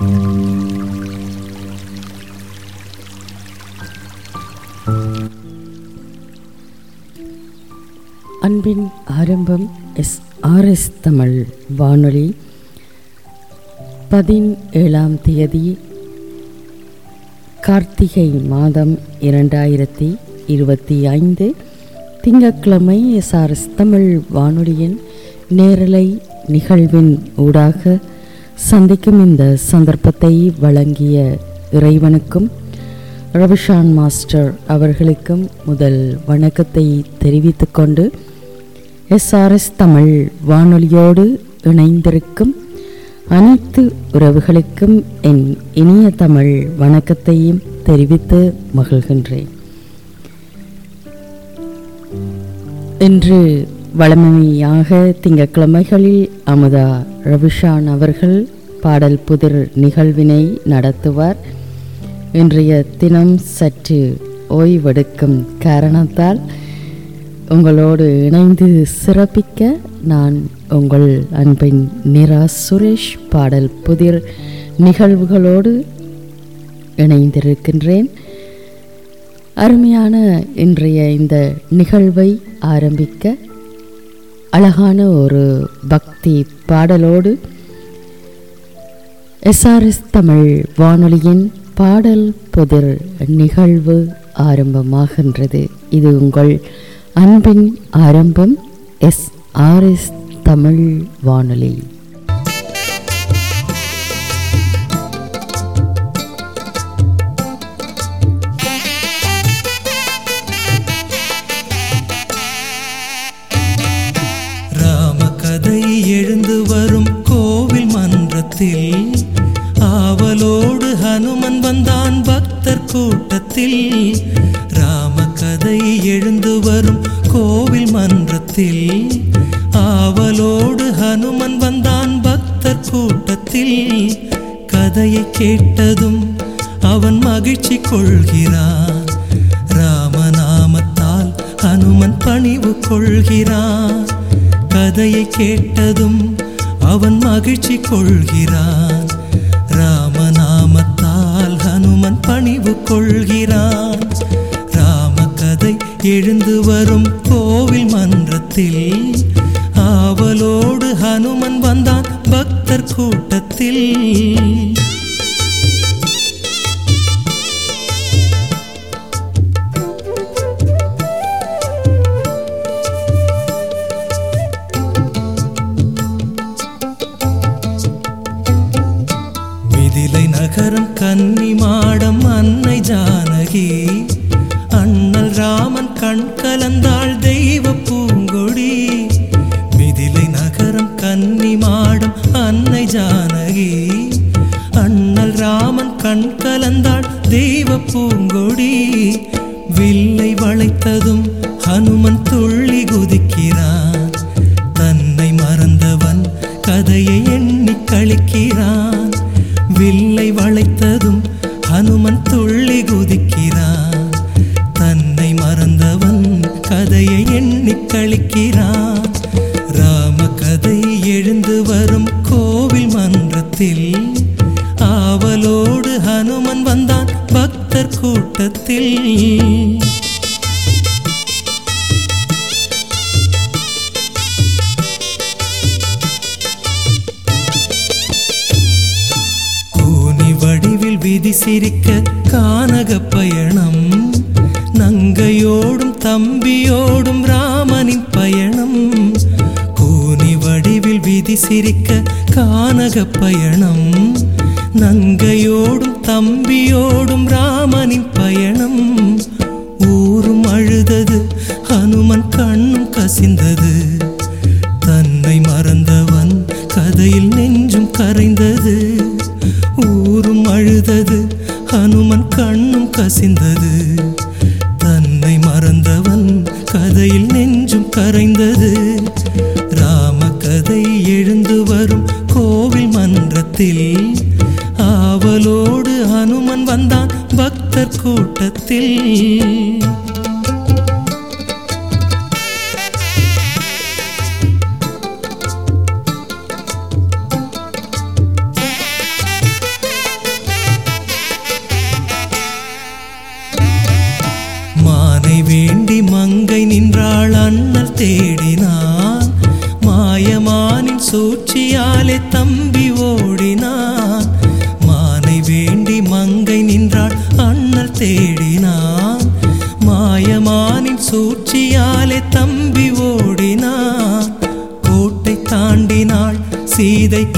அன்பின் ஆரம்பம் S RS Tamil வானொலி பதினேழாம் தேதி கார்த்திகை மாதம் இரண்டாயிரத்தி இருபத்தி ஐந்து திங்கட்கிழமை எஸ்ஆர்எஸ் தமிழ் வானொலியின் நேரலை நிகழ்வின் ஊடாக சந்திக்கும் இந்த சந்தர்ப்பத்தை வழங்கிய இறைவனுக்கும் ரவிஷான் மாஸ்டர் அவர்களுக்கும் முதல் வணக்கத்தை தெரிவித்துக்கொண்டு எஸ்ஆர்எஸ் தமிழ் வானொலியோடு இணைந்திருக்கும் அனைத்து உறவுகளுக்கும் என் இனிய தமிழ் வணக்கத்தையும் தெரிவித்து மகிழ்கின்றேன் இன்று வளமையாக திங்கட்கிழமைகளில் அமுதா ரவிஷான் அவர்கள் பாடல் புதிர் நிகழ்வினை நடத்துவார் இன்றைய தினம் சற்று ஓய்வெடுக்கும் காரணத்தால் உங்களோடு இணைந்து சிறப்பிக்க நான் உங்கள் அன்பின் நிரா சுரேஷ் பாடல் புதிர் நிகழ்வுகளோடு இணைந்திருக்கின்றேன் அருமையான இன்றைய இந்த நிகழ்வை ஆரம்பிக்க அழகான ஒரு பக்தி பாடலோடு எஸ்ஆர்எஸ் தமிழ் வானொலியின் பாடல் புதிர் நிகழ்வு ஆரம்பமாகின்றது இது உங்கள் அன்பின் ஆரம்பம் எஸ் ஆர்எஸ் தமிழ் வானொலி ராமகதை எழுந்து வரும் கோவில் மன்றத்தில் ஆவலோடு ஹனுமன் வந்தான் பக்தர் கூட்டத்தில் ராமகதை எழுந்து வரும் கோவில் மன்றத்தில் ஆவலோடு ஹனுமன் வந்தான் பக்தர் கூட்டத்தில் கதையை கேட்டதும் அவன் மகிழ்ச்சி கொள்கிறான் ராமநாமத்தால் ஹனுமன் பணிவு கொள்கிறான் கதையை கேட்டதும் அவன் மகிழ்ச்சி கொள்கிறான் ராமநாமத்தால் ஹனுமன் பணிவு கொள்கிறான் ராமகதை எழுந்து வரும் கோவில் மன்றத்தில் ஆவலோடு ஹனுமன் வந்தான் பக்தர் கூட்டத்தில் மிதிலை நகரம் கன்னி மாடம் அன்னை ஜானகி அண்ணல் ராமன் கண் கலந்தாள் தெய்வ பூங்கொடி மிதிலை நகரம் கன்னி மாடம் அன்னை ஜானகி அண்ணல் ராமன் கண் கலந்தாள் தெய்வ பூங்கொடி வில்லை வளைத்ததும் ஹனுமன் துள்ளி குதிக்கிறான் தன்னை மறந்தவன் கதையை எண்ணி கழிக்கிறான் வில்லை வளைத்ததும் ஹனுமன் துள்ளி குதிக்கிறான் தன்னை மறந்தவன் கதையை எண்ணி கழிக்கிறான் ராம கதை எழுந்து வரும் கோவில் மன்றத்தில் ஆவலோடு ஹனுமன் வந்தான் பக்தர் கூட்டத்தில் கூனி வடிவில் விதி சிரிக்க கானக பயணம் நங்கையோடும் தம்பியோடும் ராமனின் பயணம் கூனி வடிவில் விதி சிரிக்க கானக பயணம் நங்கையோடும் தம்பியோடும் ராமனின் பயணம் ஊரும் அழுதது ஹனுமன் கண்ணும் கசிந்தது தன்னை மறந்தவன் கதையில் நெஞ்சும் கரைந்தது ஊரும் அழுதது ஹனுமன் கண்ணும் கசிந்தது தன்னை மறந்தவன் கதையில் நெஞ்சும் கரைந்தது ராம கதை எழுந்து வரும் கோவில் மன்றத்தில் ஆவலோடு ஹனுமன் வந்தான் பக்தர் கூட்டத்தில்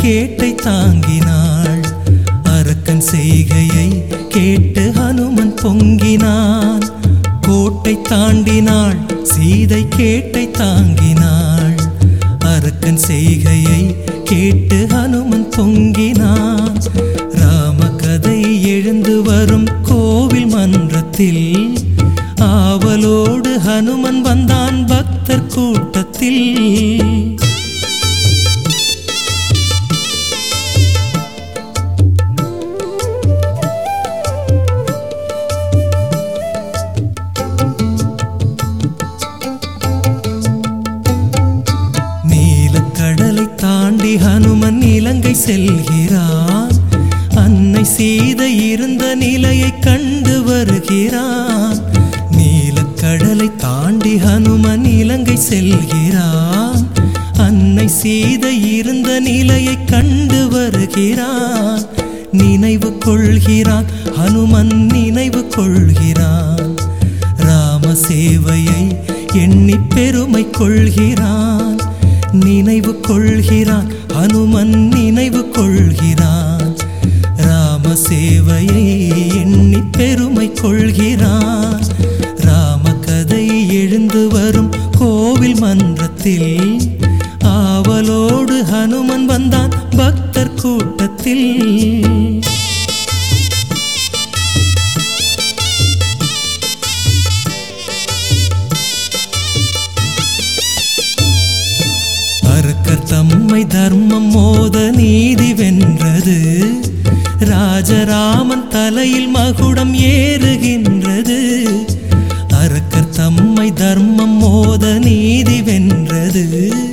கேட்டை தாங்கினாள் அரக்கன் செய்கையை கேட்டு ஹனுமன் பொங்கினான் கோட்டை தாண்டினாள் சீதை கேட்டை தாங்கினாள் அரக்கன் செய்கையை கேட்டு ஹனுமன் பொங்கினான் ராம கதை எழுந்து வரும் கோவில் மன்றத்தில் ஆவலோடு ஹனுமன் வந்தான் பக்தர் கூட்டத்தில் நீலக்கடலை தாண்டி ஹனுமன் இலங்கை செல்கிறான் அன்னை சீதை இருந்த நிலையை கண்டு வருகிறான் நீலக்கடலை தாண்டி ஹனுமன் இலங்கை செல்கிறான் அன்னை சீதை இருந்த நிலையை கண்டு வருகிறான் நினைவு கொள்கிறான் ஹனுமன் நினைவு கொள்கிறான் ராம சேவையை எண்ணி பெருமை கொள்கிறான் நினைவு கொள்கிறான் ஹனுமன் நினைவு கொள்கிறான் ராம சேவையை எண்ணி பெருமை கொள்கிறான் ராம கதை எழுந்து வரும் கோவில் மன்றத்தில் ஆவலோடு ஹனுமன் வந்தான் பக்தர் கூட்டத்தில் அரக்கர் தம்மை தர்மம் மோத நீதி வென்றது ராஜராமன் தலையில் மகுடம் ஏறுகின்றது அரக்கர் தம்மை தர்மம் மோத நீதி வென்றது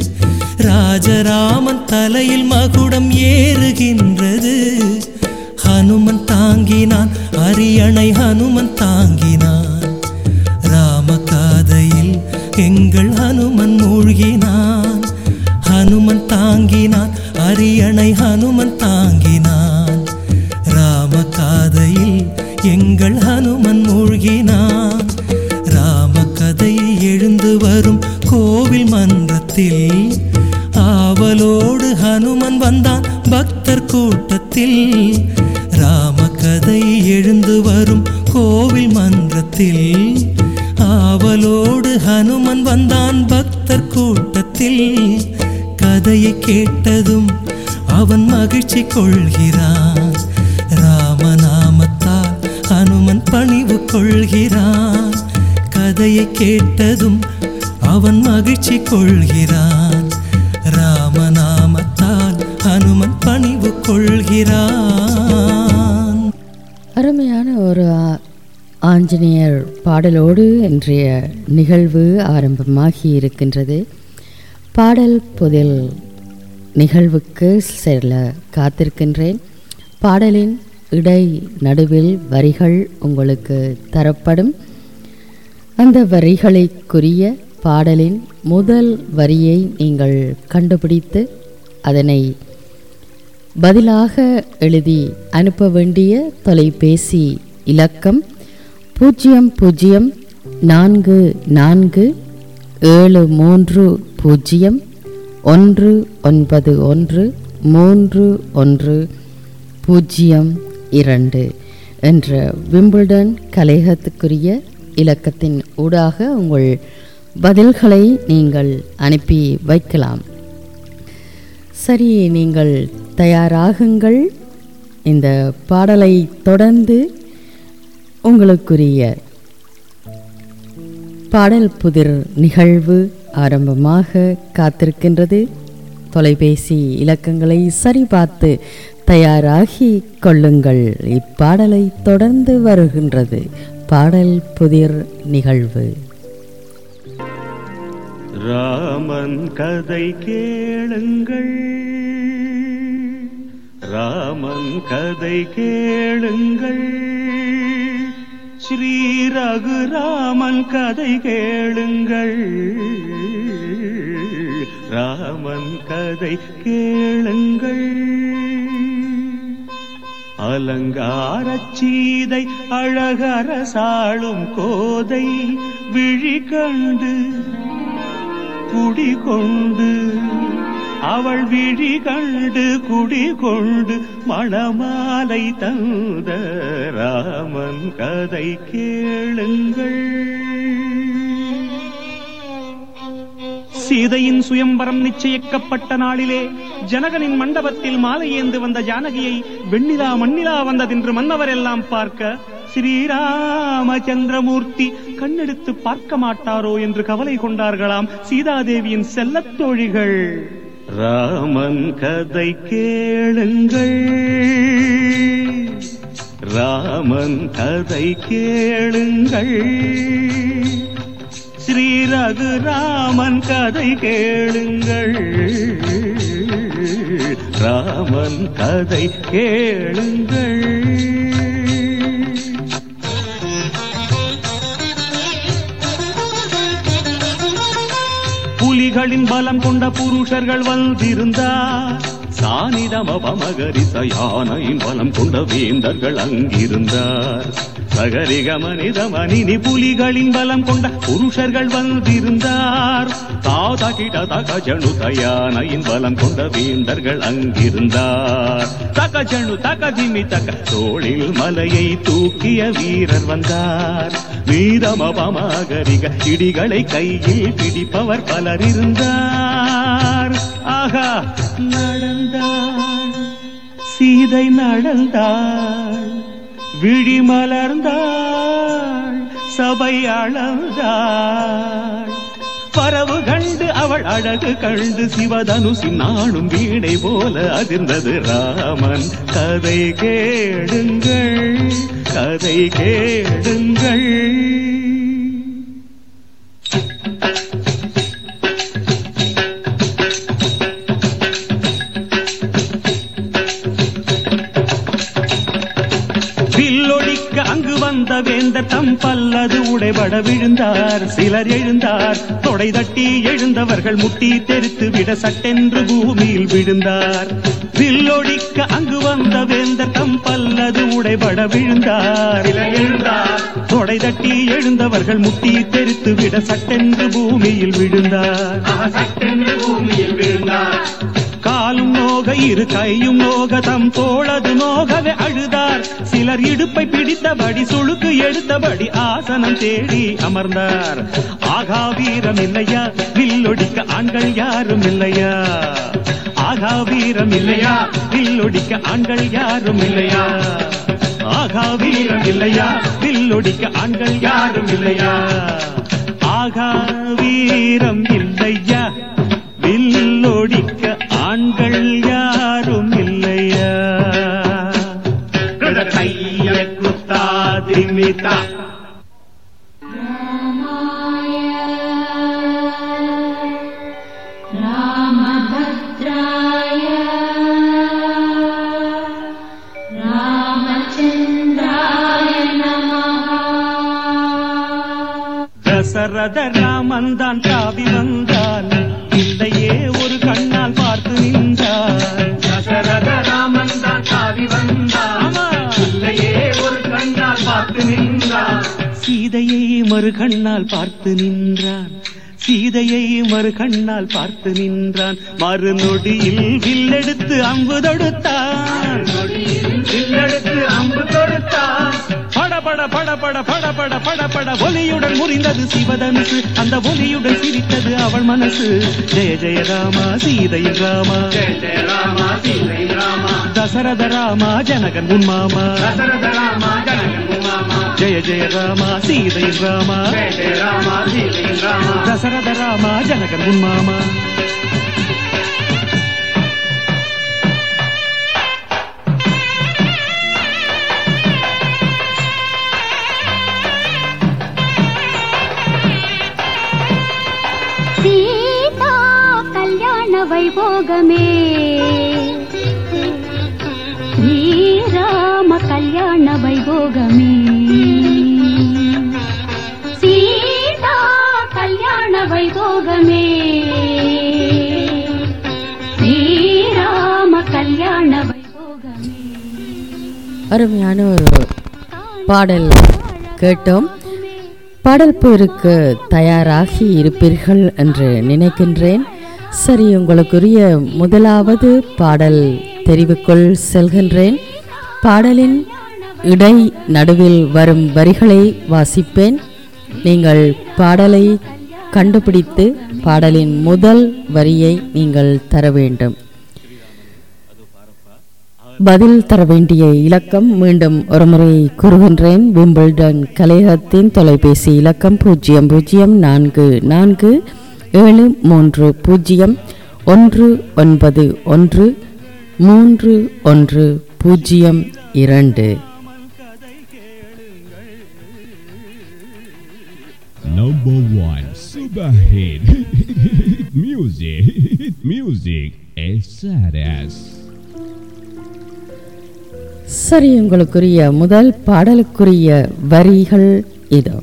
ராஜராமன் தலையில் மகுடம் ஏறுகின்றது ஹனுமன் தாங்கினான் அரியணை ஹனுமன் தாங்கினான் ராம காதையில் எங்கள் ஹனுமன் மூழ்கினான் ஹனுமன் தாங்கினான் அரியணை ஹனுமன் தாங்கினான் ராம காதையில் எங்கள் ஹனுமன் மூழ்கினான் ராம கதை எழுந்து வரும் கோவில் மன்றத்தில் ஆவலோடு ஹனுமன் வந்தான் பக்தர் கூட்டத்தில் ராம கதை எழுந்து வரும் கோவில் மன்றத்தில் ஆவலோடு ஹனுமன் வந்தான் பக்தர் கூட்டத்தில் கதையை கேட்டதும் அவன் மகிழ்ச்சி கொள்கிறான் ராமநாமத்தால் ஹனுமன் பணிவு கொள்கிறான் கதையை கேட்டதும் அவன் மகிழ்ச்சி கொள்கிறான் ராமநாமத்தால் ஹனுமன் பணிவு கொள்கிறான் அருமையான ஒரு ஆ- ஆஞ்சநேயர் பாடலோடு இன்றைய நிகழ்வு ஆரம்பமாகி இருக்கின்றது பாடல் புதில் நிகழ்வுக்கு செல்ல காத்திருக்கின்றேன் பாடலின் இடை நடுவில் வரிகள் உங்களுக்கு தரப்படும் அந்த வரிகளுக்குரிய பாடலின் முதல் வரியை நீங்கள் கண்டுபிடித்து அதனை பதிலாக எழுதி அனுப்ப வேண்டிய தொலைபேசி இலக்கம் பூஜ்ஜியம் பூஜ்ஜியம் நான்கு நான்கு ஏழு மூன்று பூஜ்ஜியம் ஒன்று ஒன்பது ஒன்று மூன்று ஒன்று பூஜ்ஜியம் இரண்டு என்ற விம்பிள்டன் கலையகத்துக்குரிய இலக்கத்தின் ஊடாக உங்கள் பதில்களை நீங்கள் அனுப்பி வைக்கலாம் சரி நீங்கள் தயாராகுங்கள் இந்த பாடலை தொடர்ந்து உங்களுக்குரிய பாடல் புதிர் நிகழ்வு ஆரம்பமாக காத்திருக்கின்றது தொலைபேசி இலக்கங்களை சரிபார்த்து தயாராகி கொள்ளுங்கள் இப்பாடலை தொடர்ந்து வருகின்றது பாடல் புதிர் நிகழ்வு ராமன் கதை கேளுங்கள் ராமன் கதை கேளுங்கள் ஸ்ரீ ரகுராமன் கதை கேளுங்கள் ராமன் கதை கேளுங்கள் அலங்காரச் சீதை அழகரசாளும் கோதை விழி கண்டு குடிகொண்டு அவள் விழி கண்டு குடி கொண்டு மணமாலை தந்த ராமன் கதை கேளுங்கள் சீதையின் சுயம்பரம் நிச்சயிக்கப்பட்ட நாளிலே ஜனகனின் மண்டபத்தில் மாலை ஏந்து வந்த ஜானகியை வெண்ணிலா மண்ணிலா வந்ததென்று மன்னவர் எல்லாம் பார்க்க ஸ்ரீராமச்சந்திரமூர்த்தி கண்ணெடுத்து பார்க்க மாட்டாரோ என்று கவலை கொண்டார்களாம் சீதாதேவியின் செல்லத் தோழிகள் ராமன் கதை கேளுங்கள் ராமன் கதை கேளுங்கள் ஸ்ரீ ரகுராமன் கதை கேளுங்கள் ராமன் கதை கேளுங்கள் புலிகளின் பலம் கொண்ட புருஷர்கள் வந்திருந்தார் சானிதமபமகரிச யானையின் பலம் கொண்ட வேந்தர்கள் அங்கிருந்தார் சகரிக மனித மனினி புலிகளின் பலம் கொண்ட புருஷர்கள் வந்திருந்தார் தாத கிட தக ஜனு தயானையின் பலம் கொண்ட வேந்தர்கள் அங்கிருந்தார் தக ஜனு தக திமி தக தோளில் மலையை தூக்கிய வீரர் வந்தார் வீரமபமகரிக இடிகளை கையில் பிடிப்பவர் பலர் இருந்தார் ஆகா நடந்தாள் சீதை நடந்தாள் விழி மலர்ந்தாள் சபை அளந்தாள் பரவு கண்டு அவள் அழகு கண்டு சிவதனுசி நாளும் வீணை போல அதிர்ந்தது ராமன் கதை கேளுங்கள் கதை கேளுங்கள் வில்லொடிக்க அங்கு வந்த வேந்தர் தம் பல்லது உடைபட விழுந்தார் சிலர் எழுந்தார் தொடை தட்டி எழுந்தவர்கள் முட்டி தெரித்து விட சட்டென்று பூமியில் விழுந்தார் வில்லொடிக்க அங்கு வந்த வேந்தர் தம் பல்லது உடைபட விழுந்தார் சிலர் எழுந்தார் தொடை தட்டி எழுந்தவர்கள் முட்டி தெரித்து விட சட்டென்று பூமியில் விழுந்தார் சட்டென்று பூமியில் விழுந்தார் காலும் நோக இரு கையும் நோக தம் தோளது நோகவே அழுதார் சிலர் இடுப்பை பிடித்தபடி சுளுக்கு எடுத்தபடி ஆசனம் தேடி அமர்ந்தார் ஆகா வீரம் இல்லையா வில்லொடிக்க ஆண்கள் யாரும் இல்லையா ஆகா வீரம் இல்லையா வில்லொடிக்க ஆண்கள் யாரும் இல்லையா ஆகா வீரம் இல்லையா வில்லொடிக்க ஆண்கள் யாரும் இல்லையா ஆகா வீரம் இல்லையா வில்லொடிக்க ஆண்கள் யாரும் இல்லையா கைய குத்தாதிமிதா रामभद्राय रामचन्द्राय नमः தசரத ராமன் தான் தாவி வந்தான் இல்லையே ஒரு கண்ணால் பார்த்து நின்றார் தசரத ராமன் தான் தாவி வந்தான் இல்லையே ஒரு கண்ணால் பார்த்து நின்றான் சீதையை மறு கண்ணால் பார்த்து நின்றான் சீதையை மறு கண்ணால் பார்த்து நின்றான் மறுநொடியில் வில்லெடுத்து அம்பு தொடுத்தான் வில்லெடுத்து அம்பு தொடுத்தான் படபட படபட படபட படபட ஒலியுடன் முறிந்தது சிவதனுசு அந்த ஒலியுடன் சிரித்தது அவள் மனசு ஜெய ஜெய ராமா சீதை ராமா ஜெய ஜெய ராமா சீதை ராமா தசரத ராமா ஜனகன் உன் மாமா தசரத ராமா ஜனகன் உன் மாமா ஜெய ஜெய ராமா சீதை ராமா ஜெய ஜெய ராமா சீதை ராமா தசரத ராமா ஜனகன் உன் மாமா சீதா கல்யாண வைபோகமே ஸ்ரீராம கல்யாண வைபோகமே சீதா கல்யாண வைபோகமே ஸ்ரீராம கல்யாண வைபோகமே அருமையான ஒரு பாடல் கேட்டோம் பாடல் போருக்கு தயாராகி இருப்பீர்கள் என்று நினைக்கின்றேன் சரி உங்களுக்குரிய முதலாவது பாடல் தெரிவுக்குள் செல்கின்றேன் பாடலின் இடை நடுவில் வரும் வரிகளை வாசிப்பேன் நீங்கள் பாடலை கண்டுபிடித்து பாடலின் முதல் வரியை நீங்கள் தர வேண்டும் பதில் தர வேண்டிய இலக்கம் மீண்டும் ஒருமுறை கூறுகின்றேன் விம்பிள்டன் கலையகத்தின் தொலைபேசி இலக்கம் பூஜ்ஜியம் பூஜ்ஜியம் நான்கு நான்கு ஏழு மூன்று பூஜ்ஜியம் ஒன்று ஒன்பது ஒன்று மூன்று ஒன்று பூஜ்ஜியம் இரண்டு Number one, super hit, music, music, SRS. சரி உங்களுக்குரிய முதல் பாடலுக்குரிய வரிகள் இதோ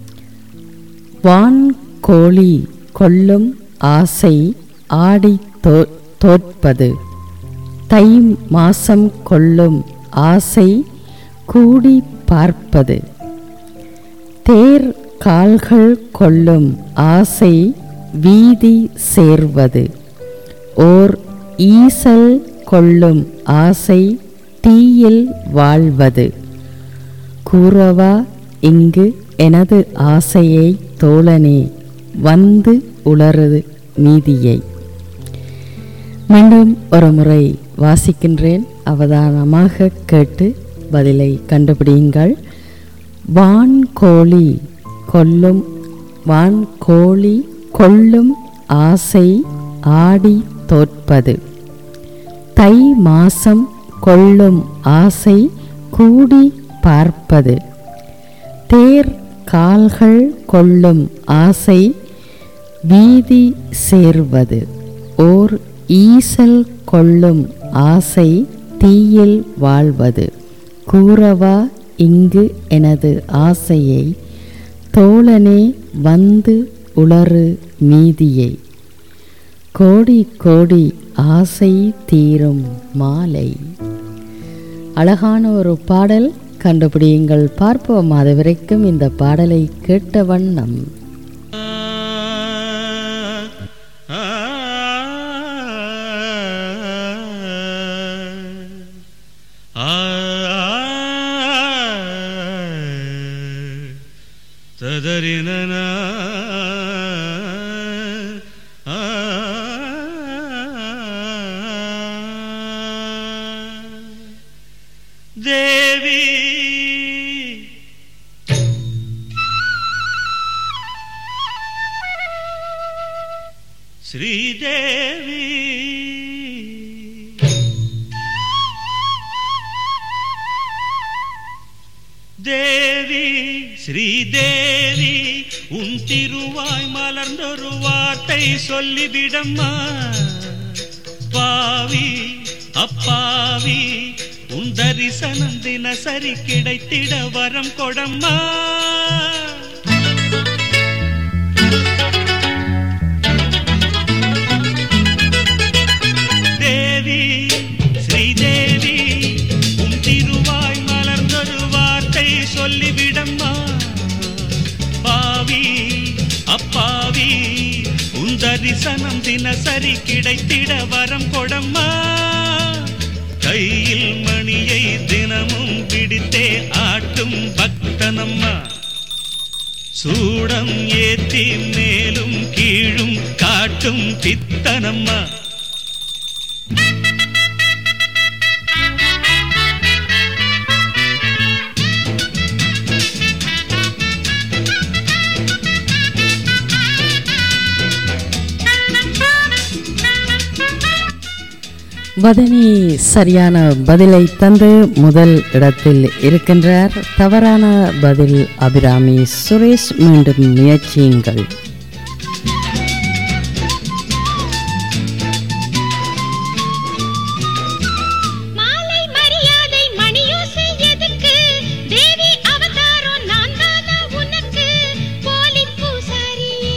வான் கோழி கொள்ளும் ஆசை ஆடி தோ- தோற்பது தை மாசம் கொள்ளும் ஆசை கூடி பார்ப்பது தேர் கால்கள் கொள்ளும் ஆசை வீதி சேர்வது ஓர் ஈசல் கொள்ளும் ஆசை தீயில் வாழ்வது கூறவா இங்கு எனது ஆசையை தோழனே வந்து உளறுது மீதியை மீண்டும் ஒரு முறை வாசிக்கின்றேன் அவதானமாக கேட்டு பதிலை கண்டுபிடியுங்கள் வான்கோழி கொல்லும் வான்கோழி கொள்ளும் ஆசை ஆடி தோற்பது தை மாசம் கொள்ளும் ஆசை கூடி பார்ப்பது தேர் கால்கள் கொள்ளும் ஆசை வீதி சேர்வது ஓர் ஈசல் கொள்ளும் ஆசை தீயில் வாழ்வது கூறவா இங்கு எனது ஆசையை தோழனே வந்து உளறு மீதியை கோடி கோடி ஆசை தீரும் மாலை அழகான ஒரு பாடல் கண்டுபிடியுங்கள் பார்ப்போம் அது வரைக்கும் இந்த பாடலை கேட்ட வண்ணம் ததறின தேவி ஸ்ரீதேவி தேவி ஸ்ரீதேவி உன் திருவாய் மலர்ந்தொரு வார்த்தை சொல்லிவிடம்மா பாவி அப்பாவி உன் தரிசனம் தினசரி கிடைத்திட வரம் கொடம்மா தேவி ஸ்ரீதேவி உன் திருவாய் மலர்ந்தொரு வார்த்தை சொல்லிவிடம்மா பாவி அப்பாவி உன் தரிசனம் தினசரி கிடைத்திட வரம் கொடம்மா கையில் மணியை தினமும் பிடித்தே ஆட்டும் பக்தனம்மா சூடம் ஏத்தி மேலும் கீழும் காட்டும் பித்தனம்மா வதனி சரியான பதிலை தந்து முதல் இடத்தில் இருக்கின்றார் தவறான பதில் அபிராமி சுரேஷ் மீண்டும் முயற்சியுங்கள் மாலை மரியாதை மணியோசை எதுக்கு தேவி அவதாரம் நான் தானா உனக்கு போலி பூசாரியே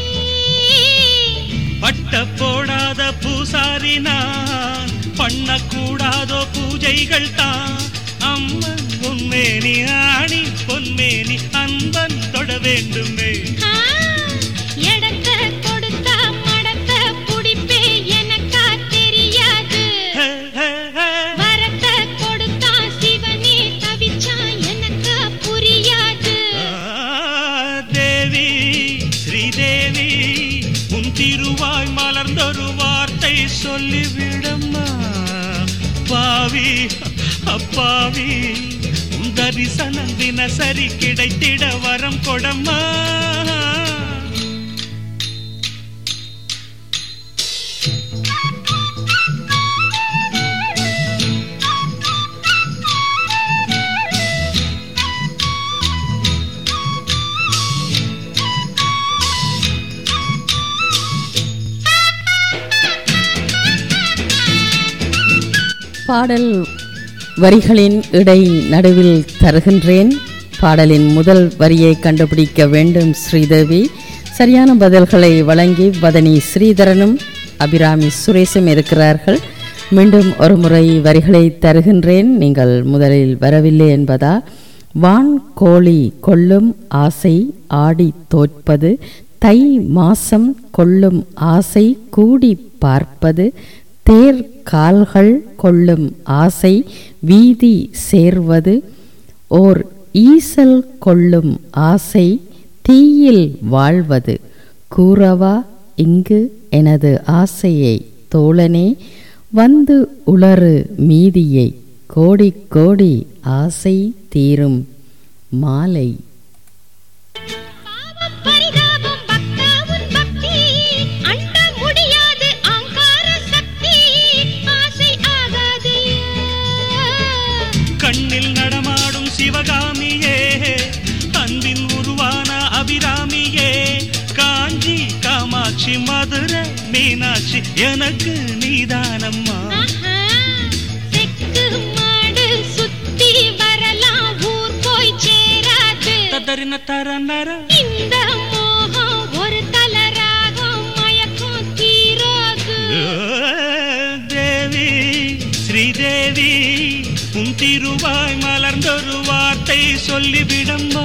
பட்ட போடாத பூசாரி நான் பண்ணக்கூடாதோ பூஜைகள் தான் அம்மன் பொன்மேனி ஆணி பொன்மேனி அன்பன் தொட வேண்டுமே ஆ, எடத்த கொடுத்தா மடத்த புடிப்பே சொல்லிவிடம்மா பாவி அப்பாவி உன் தரிசனம் தினசரி கிடைத்திட வரம் கொடம்மா பாடல் வரிகளின் இடை நடுவில் தருகின்றேன் பாடலின் முதல் வரியை கண்டுபிடிக்க வேண்டும் ஸ்ரீதேவி சரியான பதில்களை வழங்கி வதனி ஸ்ரீதரனும் அபிராமி சுரேஷும் இருக்கிறார்கள் மீண்டும் ஒரு முறை வரிகளை தருகின்றேன் நீங்கள் முதலில் வரவில்லை என்பதா வான் கோழி கொள்ளும் ஆசை ஆடி தோற்பது தை மாசம் கொள்ளும் ஆசை கூடி பார்ப்பது தேர் கால்கள் கொள்ளும் ஆசை வீதி சேர்வது ஓர் ஈசல் கொள்ளும் ஆசை தீயில் வாழ்வது கூறவா இங்கு எனது ஆசையை தோழனே வந்து உளறு மீதியை கோடி கோடி ஆசை தீரும் மாலை பாவம் பரிதாபம் பக்தா உன் பக்தி அண்ட முடியாது ஆங்கார சக்தி ஆசை ஆகாது கண்ணில் நடமாடும் சிவகாமியே அன்பின் உருவான அபிராமியே காஞ்சி காமாட்சி மதுரை மீனாட்சி எனக்கு நீதானம்மா ஆஹா, செக்கு மாடு சுத்தி வரலாம் ஊர் போய் சேராது தத்தரின தரநர இந்த மோகம் ஒரு தலராகம் மயக்கம் தீராது தேவி ஸ்ரீதேவி உன் திருவாய் மலர்ந்தொரு வார்த்தை சொல்லிவிடம்மா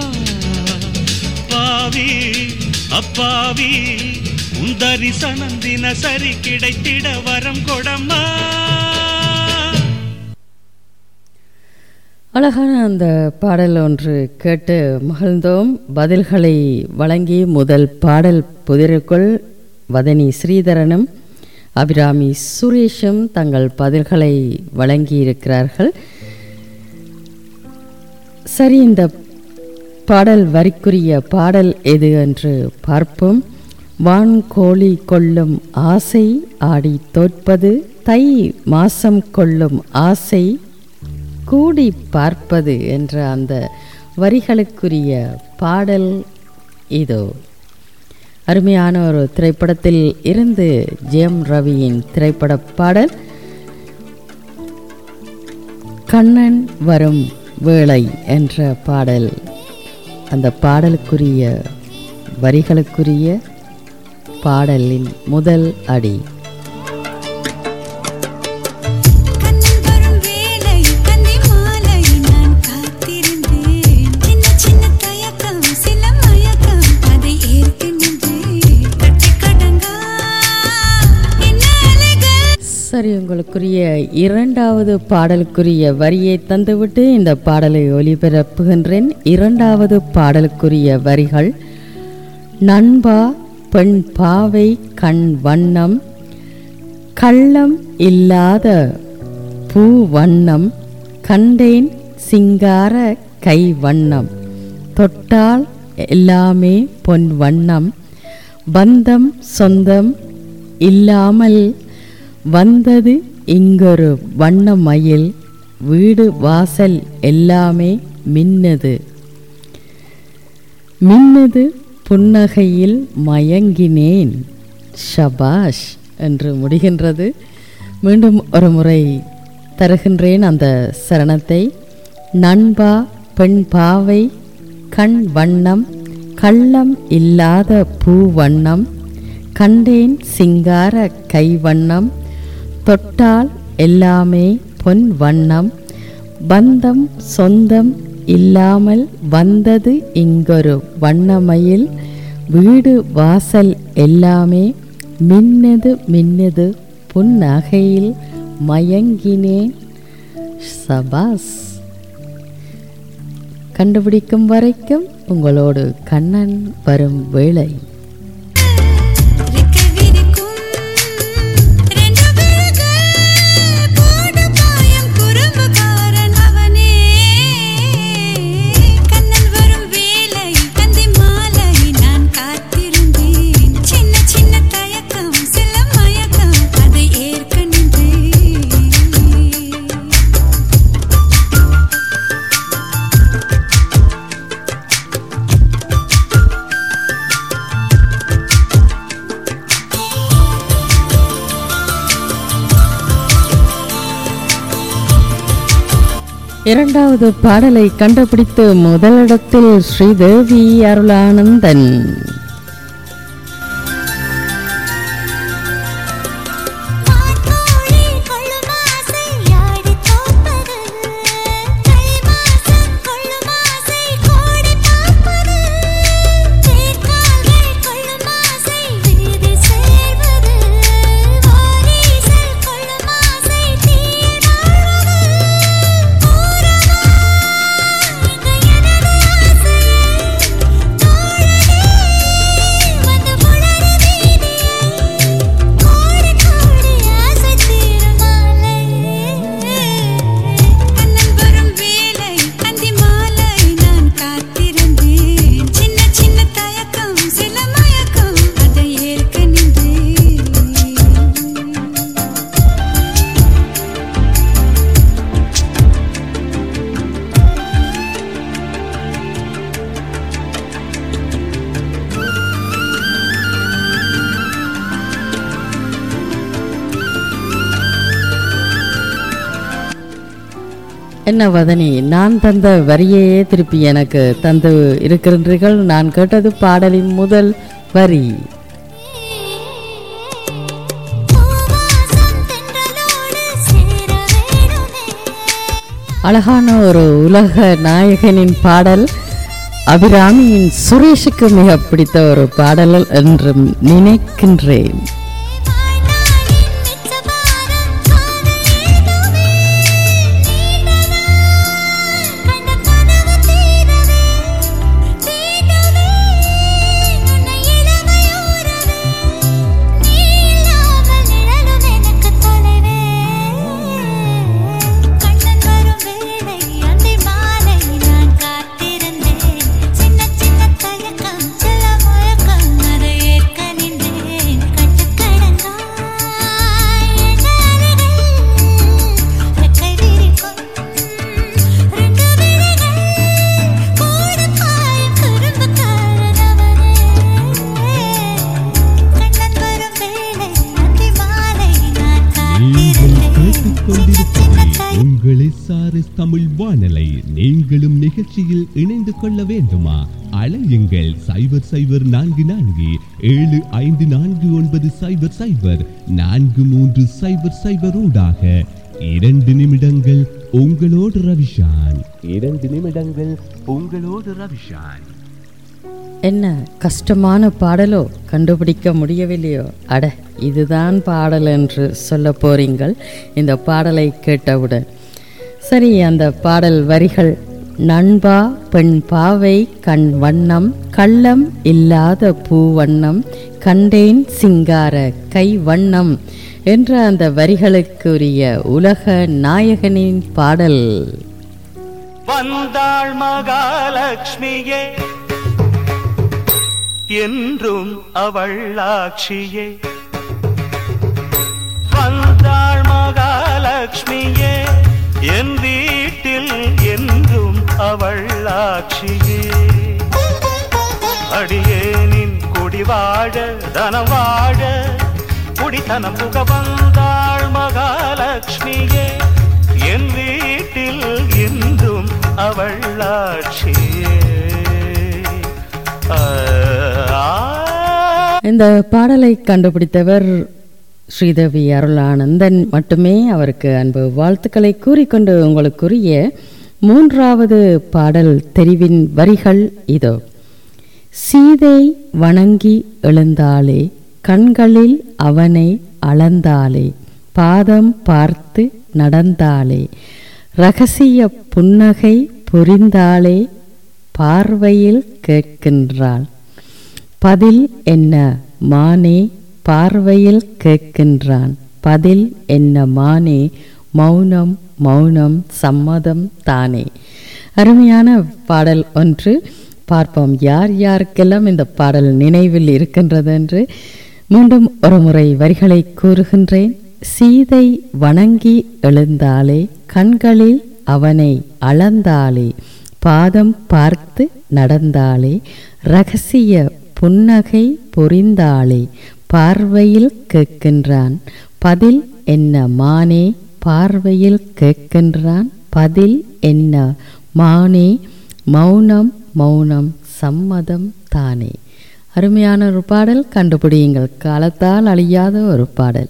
பாவி அப்பாவி உன் தரிசனம் தினசரி கிடைத்திட வரம் கொடம்மா அழகான அந்த பாடல் ஒன்று கேட்டு மகிழ்ந்தோம் பதில்களை வழங்கி முதல் பாடல் புதிருக்குள் வதனி ஸ்ரீதரனும் அபிராமி சுரேஷும் தங்கள் பதில்களை வழங்கியிருக்கிறார்கள் சரி இந்த பாடல் வரிக்குரிய பாடல் எது என்று பார்ப்போம் வான் கோழி கொள்ளும் ஆசை ஆடி தோற்பது தை மாசம் கொள்ளும் ஆசை கூடி பார்ப்பது என்ற அந்த வரிகளுக்குரிய பாடல் இதோ அருமையான ஒரு திரைப்படத்தில் இருந்து ஜெயம் ரவியின் திரைப்பட பாடல் கண்ணன் வரும் வேளை என்ற பாடல் அந்த பாடலுக்குரிய வரிகளுக்குரிய பாடலின் முதல் அடி கண்ணன் வரும் வேளை கன்னி மாலை நான் காத்திருந்தேன் சின்ன சின்ன தயக்கம் சில மயக்கம் அதை ஏற்க நின்றேன் கட்டி கடங்கா என்ன அலைகள் சரி உங்களுக்குரிய இரண்டாவது பாடலுக்குரிய வரியை தந்துவிட்டு இந்த பாடலை ஒளிபரப்புகின்றேன் இரண்டாவது பாடலுக்குரிய வரிகள் நண்பா பெண் பாவை கண் வண்ணம் கள்ளம் இல்லாத பூ வண்ணம் கண்டேன் சிங்கார கை வண்ணம் தொட்டால் எல்லாமே பொன் வண்ணம் பந்தம் சொந்தம் இல்லாமல் வந்தது இங்கொரு வண்ண மயில் வீடு வாசல் எல்லாமே மின்னது மின்னது புன்னகையில் மயங்கினேன் ஷபாஷ் என்று முடிகின்றது மீண்டும் ஒரு முறை தருகின்றேன் அந்த சரணத்தை நண்பா பெண் பாவை கண் வண்ணம் கள்ளம் இல்லாத பூ வண்ணம் கண்டேன் சிங்கார கை வண்ணம் தொட்டால் எல்லாமே பொன் வண்ணம் பந்தம் சொந்தம் இல்லாமல் வந்தது இங்கொரு வண்ணமயில் வீடு வாசல் எல்லாமே மின்னது மின்னது புன்னகையில் மயங்கினேன் சபாஸ் கண்டுபிடிக்கும் வரைக்கும் உங்களோடு கண்ணன் வரும் வேளை ரெக்கை விரிக்கும் ரெண்டு விரல் இரண்டாவது பாடலை கண்டுபிடித்து முதலிடத்தில் ஸ்ரீதேவி அருளானந்தன் மாத்தோழி கொள்ளும் ஆசை யாடி தோப்பது தை மாசம் கொள்ளும் ஆசை கோடி பார்ப்பது தேர்கால்கள் கொள்ளும் ஆசை வீதி சேர்வது வாரிசல் கொள்ளும் ஆசை தீர் வாழ்வது பூரமா இங்கு எனது ஆசையை தோழனே வந்து புலரு வீதியை கோடி கோடி ஆசை தீருமாலை கண்ணன் வரும் வேலை அந்தி மாலை நான் காத்திருந்தேன் சின்ன சின்ன தயக்கம் சில மயக்கம் அதை ஏற்க நின்றேன் என்ன வதனி நான் தந்த வரியையே திருப்பி எனக்கு தந்து இருக்கின்றீர்கள் நான் கேட்டது பாடலின் முதல் வரி பூவாசம் தென்றலோடு சேர வேணுமே அழகான ஒரு உலக நாயகனின் பாடல் அபிராமியின் சுரேஷுக்கு மிக பிடித்த ஒரு பாடல் என்று நினைக்கின்றேன் வாழ்நாளின் மிச்ச பாரம் காதையிடுமே நீண்ட நாள் கண்ட கனவு தீரவே தீண்டவே உன்னை இளமையூரவே நீ இல்லாமல் நிழலும் எனக்கு தொலைவே கண்ணன் வரும் வேளை அந்தி மாலை நான் காத்திருந்தேன் சின்ன சின்ன தயக்கம் சில முழக்கம் அதை ஏற்க நின்றேன் கட்டுக்கடங்காய் என் அலைகள் ரெக்கை விரிக்கும் ரெண்டு விழிகள் கூடு பாயும் குறும்புக்காரனவனே கண்ணன் வரும் வேளை அந்தி மாலை நான் நீங்கள் காத்திருந்தேன் சின்ன சின்ன கேட்டுக்கொண்டிருப்பது தயக்கம் உங்கள் எஸ்ஆர்எஸ் தமிழ் வானலை நீங்களும் நிகழ்ச்சியில் இணைந்து கொள்ள வேண்டுமா அலையுங்கள் சைபர் சைபர் நான்கு நான்கு ஏழு ஐந்து நான்கு ஒன்பது சைபர் சைபர் நான்கு மூன்று சைபர் சைபர் ஊடாக இரண்டு நிமிடங்கள் உங்களோடு ரவிஷான் இரண்டு நிமிடங்கள் உங்களோடு ரவிஷான் என்ன கஷ்டமான பாடலோ கண்டுபிடிக்க முடியவில்லையோ அட இதுதான் பாடல் என்று சொல்ல போறீங்கள் இந்த பாடலை கேட்டவுடன் சரி அந்த பாடல் வரிகள் நண்பா பெண் பாவை கண் வண்ணம் கள்ளம் இல்லாத பூ வண்ணம் கண்டேன் சிங்கார கை வண்ணம் என்ற அந்த வரிகளுக்குரிய உலக நாயகனின் பாடல் வந்தாள் மகாலட்சுமியே என்றும் அவள் ஆட்சியே வந்தாள் மகாலட்சுமியே என் வீட்டில் என்றும் அவள் ஆட்சியே அடியேனின் குடி வாழ தனம் வாழ குடித்தனம் புக வந்தாள் மகாலட்சுமியே என் வீட்டில் என்றும் அவள் ஆட்சியே ஆ, ஆ. இந்த பாடலை கண்டுபிடித்தவர் ஸ்ரீதேவி அருளானந்தன் மட்டுமே அவருக்கு அன்பு வாழ்த்துக்களை கூறிக்கொண்டு உங்களுக்குரிய மூன்றாவது பாடல் தெரிவின் வரிகள் இதோ சீதை வணங்கி எழுந்தாளே கண்களில் அவனை அளந்தாளே பாதம் பார்த்து நடந்தாளே ரகசிய புன்னகை புரிந்தாளே பார்வையில் கேட்கின்றாள் பதில் என்ன மானே பார்வையில் கேட்கின்றான் பதில் என்ன மானே மௌனம் மௌனம் சம்மதம் தானே அருமையான பாடல் ஒன்று பார்ப்போம் யார் யாருக்கெல்லாம் இந்த பாடல் நினைவில் இருக்கின்றது என்று மீண்டும் ஒரு முறை வரிகளை கூறுகின்றேன் சீதை வணங்கி எழுந்தாளே கண்களில் அவனை அளந்தாளே பாதம் பார்த்து நடந்தாளே ரகசிய புன்னகை பொரிந்தாளே பார்வையில் கேட்கின்றான் பதில் என்ன மானே பார்வையில் கேட்கின்றான் பதில் என்ன மானே மௌனம் மௌனம் சம்மதம் தானே அருமையான ஒரு பாடல் கண்டுபிடியுங்கள் காலத்தால் அழியாத ஒரு பாடல்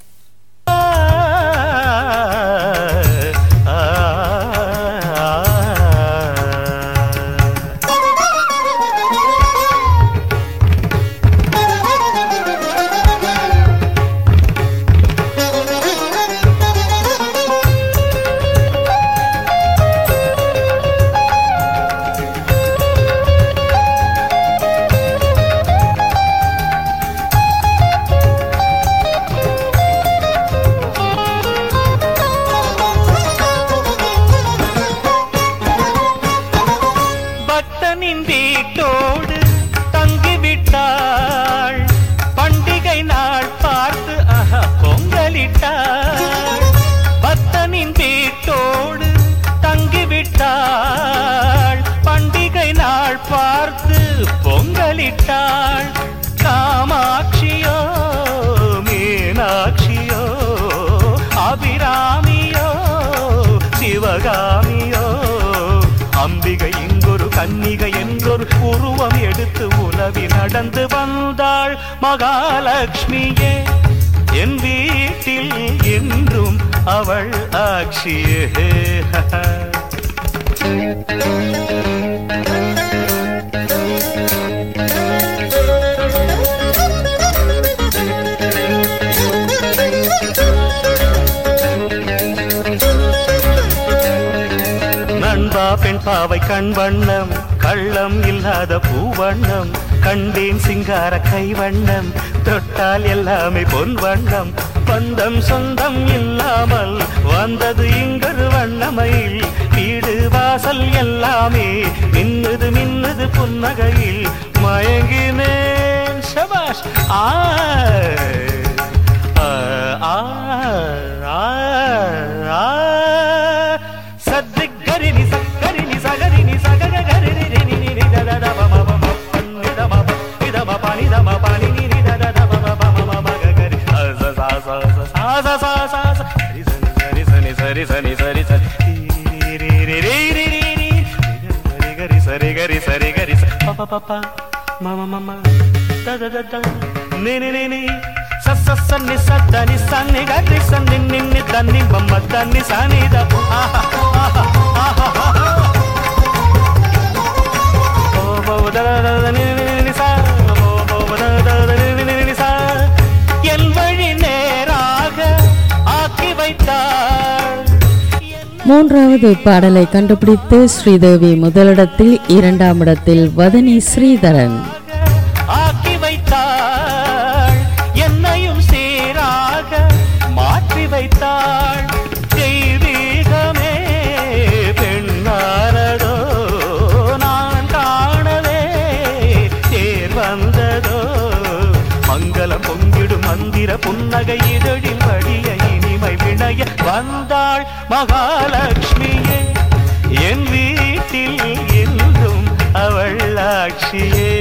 பக்தனின் வீட்டோடு தங்கிவிட்டாள் பண்டிகை நாள் பார்த்து ஆஹா, பொங்கலிட்டாள் பக்தனின் வீட்டோடு தங்கிவிட்டாள் பண்டிகை நாள் பார்த்து பொங்கலிட்டாள் காமாட்சியோ மீனாட்சியோ அபிராமியோ சிவகாமியோ அம்பிகை இங்கொரு கன்னிகை என்றொரு உருவம் எடுத்து உலவி நடந்து வந்தாள் மகாலட்சுமியே என் வீட்டில் என்றும் அவள் ஆட்சியே நண்பா பெண் பாவை கண் வண்ணம் கள்ளம் இல்லாத பூவண்ணம் கண்டேன் சிங்கார கைவண்ணம் தொட்டால் எல்லாமே பொன் வண்ணம் பந்தம் சொந்தம் இல்லாமல் வந்தது இங்கொரு வண்ணமையில் வீடு வாசல் எல்லாமே மின்னுது மின்னுது புன்னகையில் மயங்கினேன் சபாஷ் ஆ ஆ, ஆ, ஆ, ஆ. சத்திக் கரினி சக்கரினி சகரினி சகக கரினி ரினி நினி தத தப மப ம பன்னி தம ப இதம பனி தம பனி நினி தத தப மப மம மக கரி ச ச ச ச ச ச ச ச ச சரி சனி சரி சனி சரி சனி சரி ரி ரி ரி ரி ரி ரி ரி கரி சரி கரி சரி கரி ச ப ப ப ப மம மம த த த த நி நி நி நி ச ச ச நி ச த நி ச நி க ரி ச நி நி நி த நி ப ம த நி ச நி த ப ஆஹா ஆஹா ஆஹா ஆஹா ஓ போ த த த த நி நி நி நி ச ஓ போ த த த நி நி நி நி ச என் வழி நேராக ஆக்கி வைத்தாள் மூன்றாவது பாடலை கண்டுபிடித்து ஸ்ரீதேவி முதலிடத்தில் இரண்டாம் இடத்தில் வதனி ஸ்ரீதரன் ஆக்கி வைத்தாள் என்னையும் சீராக மாற்றி வைத்தாள் தெய்வீகமே பெண்ணானதோ நான் காணவே தேர் வந்ததோ மங்களம் பொங்கிடும் மந்திர புன்னகை இதழில் வழிய இனிமை விளைய வந்தாள் மகாலட்சுமியே என் வீட்டில் என்றும் அவள் ஆட்சியே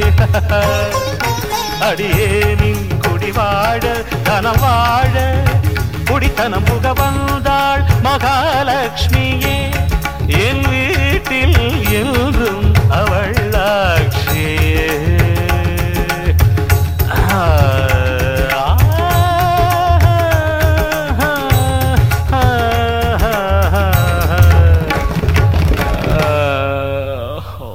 அடியேனின் குடி வாழ தனம் வாழ குடித்தனம் புக வந்தாள் மகாலட்சுமியே என் வீட்டில் என்றும் அவள் ஆட்சியே ஆ, ஆ, ஆ, ஆ, ஆ.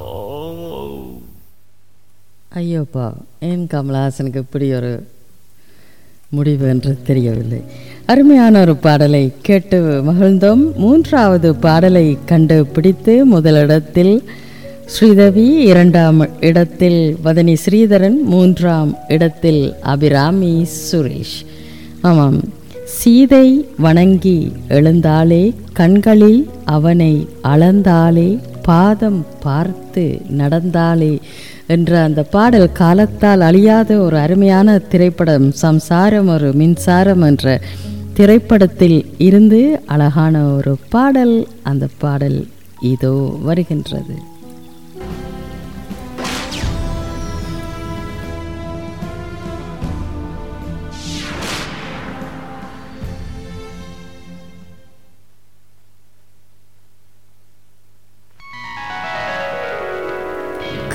ஐயோப்பா ஏன் கமலஹாசனுக்கு இப்படி ஒரு முடிவு என்று தெரியவில்லை அருமையான ஒரு பாடலை கேட்டு மகிழ்ந்தோம் மூன்றாவது பாடலை கண்டு பிடித்து முதலிடத்தில் ஸ்ரீதவி இரண்டாம் இடத்தில் வதனி ஸ்ரீதரன் மூன்றாம் இடத்தில் அபிராமி சுரேஷ் ஆமாம் சீதை வணங்கி எழுந்தாளே கண்களில் அவனை அளந்தாளே பாதம் பார்த்து நடந்தாளே என்ற அந்த பாடல் காலத்தால் அழியாத ஒரு அருமையான திரைப்படம் சம்சாரம் ஒரு மின்சாரம் என்ற திரைப்படத்தில் இருந்து அழகான ஒரு பாடல் அந்த பாடல் இதோ வருகின்றது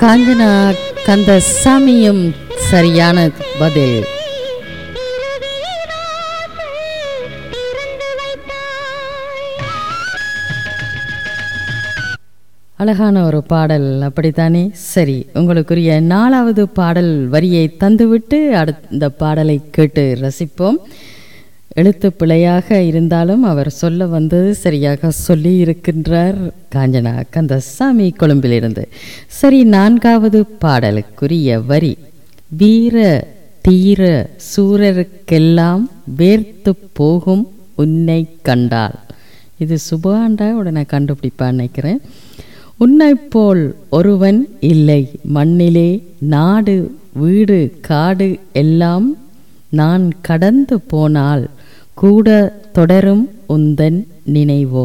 காஞ்சனா கந்தசாமியும் சரியான பதில் அழகான ஒரு பாடல் அப்படித்தானே சரி உங்களுக்குரிய நாலாவது பாடல் வரியை தந்துவிட்டு அடுத்த பாடலை கேட்டு ரசிப்போம் எழுத்து பிழையாக இருந்தாலும் அவர் சொல்ல வந்தது சரியாக சொல்லி இருக்கின்றார் காஞ்சனா கந்தசாமி கொழும்பிலிருந்து சரி நான்காவது பாடலுக்குரிய வரி வீர தீர சூரருக்கெல்லாம் வேர்த்து போகும் உன்னை கண்டால் இது சுபாண்டா உடனே கண்டுபிடிப்பான்னு நினைக்கிறேன் உன்னைப் போல் ஒருவன் இல்லை மண்ணிலே நாடு வீடு காடு எல்லாம் நான் கடந்து போனால் கூட தொடரும் உந்தன் நினைவோ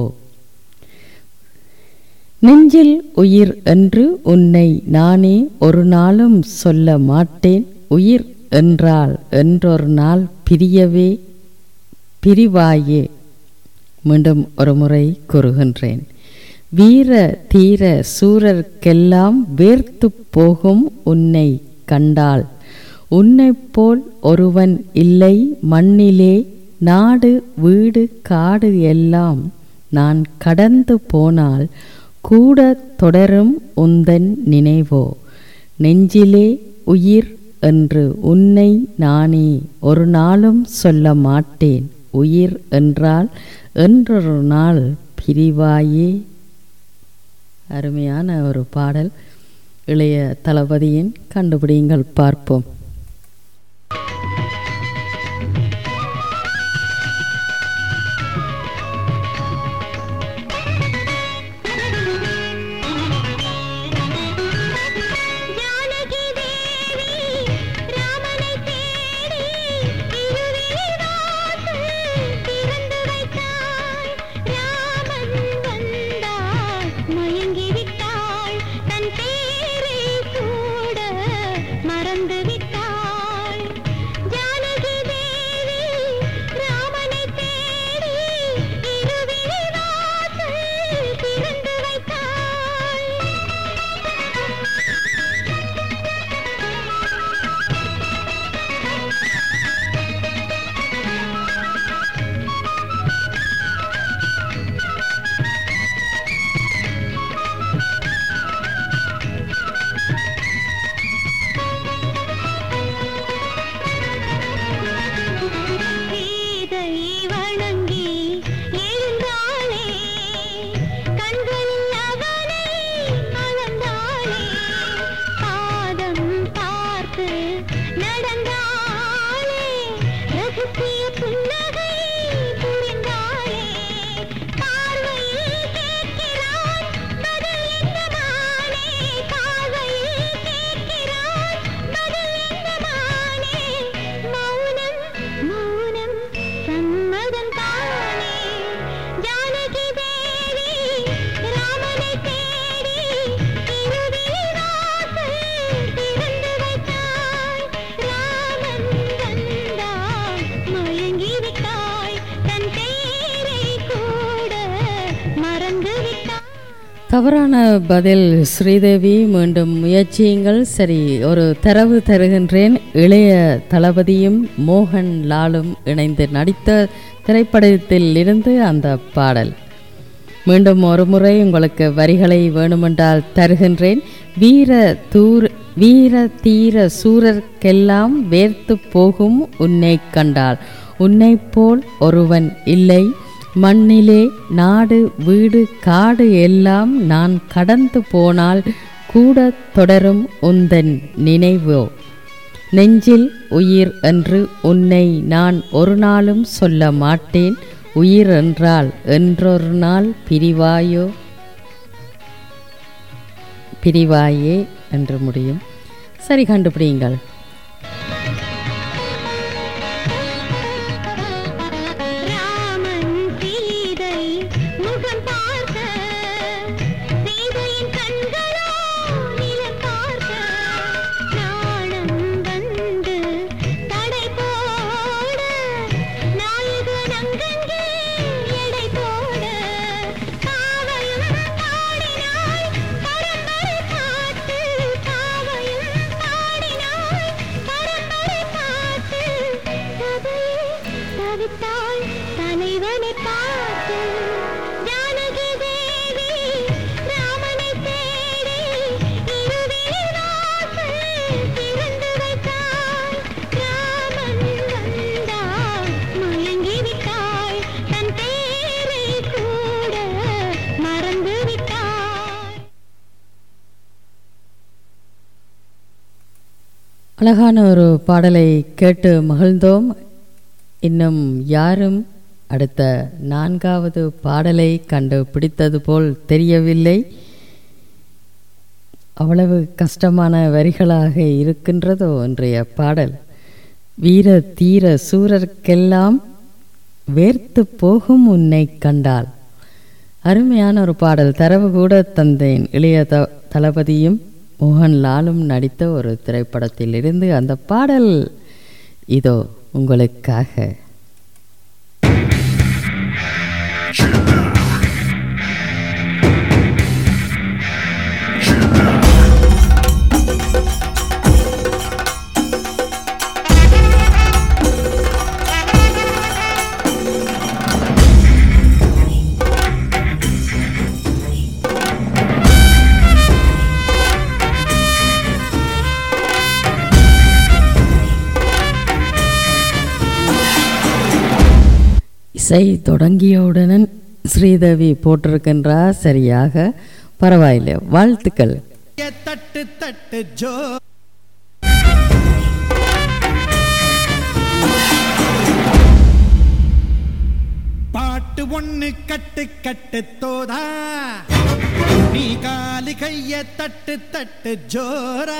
நெஞ்சில் உயிர் என்று உன்னை நானே ஒரு நாளும் சொல்ல மாட்டேன் உயிர் என்றால் என்றொரு நாள் பிரியவே பிரிவாயே மீண்டும் ஒரு முறை கூறுகின்றேன் வீர தீர சூரர்க்கெல்லாம் வேர்த்து போகும் உன்னை கண்டால் உன்னைப் போல் ஒருவன் இல்லை மண்ணிலே நாடு வீடு காடு எல்லாம் நான் கடந்து போனால் கூட தொடரும் உந்தன் நினைவோ நெஞ்சிலே உயிர் என்று உன்னை நானே ஒரு நாளும் சொல்ல மாட்டேன் உயிர் என்றால் என்றொரு நாள் பிரிவாயே அருமையான ஒரு பாடல் இளைய தளபதியின் கண்டுபிடியுங்கள் பார்ப்போம் ஜானகி தேவி ராமனை தேடி இருவிழி வாசல் திறந்து வைத்தாள் ராமன் வந்தாள் மயங்கி விட்டாள் தன் பேரை கூட மறந்து விட்டாள் ஜானகி தேவி ராமனை தேடி இருவிழி வாசல் திறந்து வைத்தாள் சீதை வணங்கி எழுந்தாளே கண்களில் அவனை அளந்தாளே பாதம் பார்த்து நடந்தாளே ரகசிய புன்னகை புரிந்தாளே பார்வையில் கேட்கிறான் பதில் என்ன மானே பார்வையில் கேட்கிறான் பதில் என்ன மானே மௌனம் மௌனம் சம்மதம் தானே ஜானகி தேவி ராமனை தேடி இருவிழி வாசல் திறந்து வைத்தாள் ராமன் வந்தாள் மயங்கி விட்டாள் தன் பேரை கூட மறந்து விட்டாள் தவறான பதில் ஸ்ரீதேவி மீண்டும் முயற்சியுங்கள் சரி ஒரு தரவு தருகின்றேன் இளைய தளபதியும் மோகன் லாலும் இணைந்து நடித்த திரைப்படத்தில் இருந்து அந்த பாடல் மீண்டும் ஒரு முறை உங்களுக்கு வரிகளை வேணுமென்றால் தருகின்றேன் வீர தூர் வீர தீர சூரர்க்கெல்லாம் வேர்த்து போகும் உன்னை கண்டால் உன்னைப் போல் ஒருவன் இல்லை மண்ணிலே நாடு வீடு காடு எல்லாம் நான் கடந்து போனால் கூட தொடரும் உந்தன் நினைவோ நெஞ்சில் உயிர் என்று உன்னை நான் ஒரு நாளும் சொல்ல மாட்டேன் உயிர் என்றால் என்றொரு நாள் பிரிவாயோ பிரிவாயே என்று முடியும் சரி கண்டுபிடியுங்கள் ராமன் சீதை முகம் பார்க்க சீதையின் கண்களோ நிலம் பார்க்க நாணம் வந்து தடை போட நாயகன் அங்கங்கே எடை போட காவலும் பாடினாள் பரம்பரை காத்து அழகான ஒரு பாடலை கேட்டு மகிழ்ந்தோம் இன்னும் யாரும் அடுத்த நான்காவது பாடலை கண்டு பிடித்தது போல் தெரியவில்லை அவ்வளவு கஷ்டமான வரிகளாக இருக்கின்றதோ இன்றைய பாடல் வீர தீர சூரர்க்கெல்லாம் வேர்த்து போகும் உன்னை கண்டால் அருமையான ஒரு பாடல் தரவு கூட தந்தேன் இளைய த தளபதியும் மோகன்லாலும் நடித்த ஒரு திரைப்படத்தில் இருந்து அந்த பாடல் இதோ உங்களுக்காக இசை தொடங்கியவுடன் ஸ்ரீதேவி போட்டிருக்கின்றார் சரியாக பரவாயில்லை வாழ்த்துக்கள் தட்டு தட்டு ஜோ பாட்டு ஒண்ணு கட்டு கட்டு தோதா நீ காலி கைய தட்டு தட்டு ஜோரா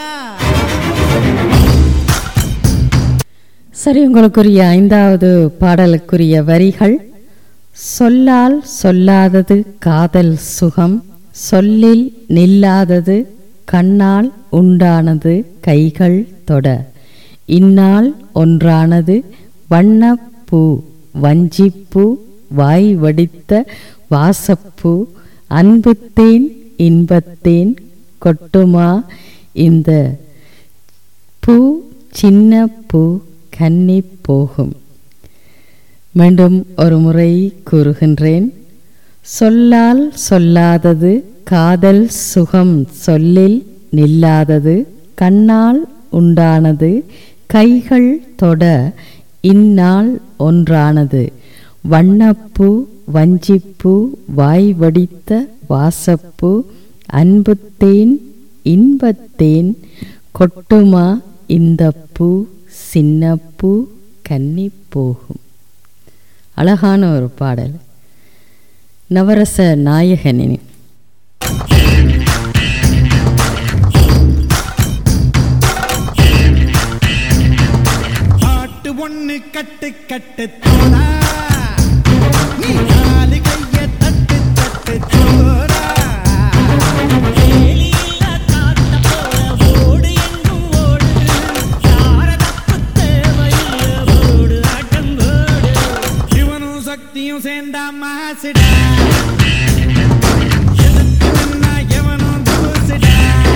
சரி உங்களுக்குரிய ஐந்தாவது பாடலுக்குரிய வரிகள் சொல்லால் சொல்லாதது காதல் சுகம் சொல்லில் நில்லாதது கண்ணால் உண்டானது கைகள் தொட இந்நாள் ஒன்றானது வண்ணப்பூ வஞ்சிப்பூ வாய் வடித்த வாசப்பூ அன்புத்தேன் இன்பத்தேன் கொட்டுமா இந்த பூ சின்ன பூ கன்னி போகும் மீண்டும் ஒரு முறை கூறுகின்றேன் சொல்லால் சொல்லாதது காதல் சுகம் சொல்லில் நில்லாதது கண்ணால் உண்டானது கைகள் தொட இந்நாள் ஒன்றானது வண்ணப்பூ வஞ்சிப்பூ வாய் வடித்த வாசப்பூ அன்புத்தேன் இன்பத்தேன் கொட்டுமா இந்த பூ சின்ன பூ கன்னி போகும் அழகான ஒரு பாடல் நவரச நாயகனின் பாட்டு ஒண்ணு கட்டு கட்டு தோதா நீ காலி கைய தட்டு தட்டு ஜோரா இவனும் சக்தியும் சேர்ந்தா மாசிடா எதுக்கு நின்னா எவனும் தூசிடா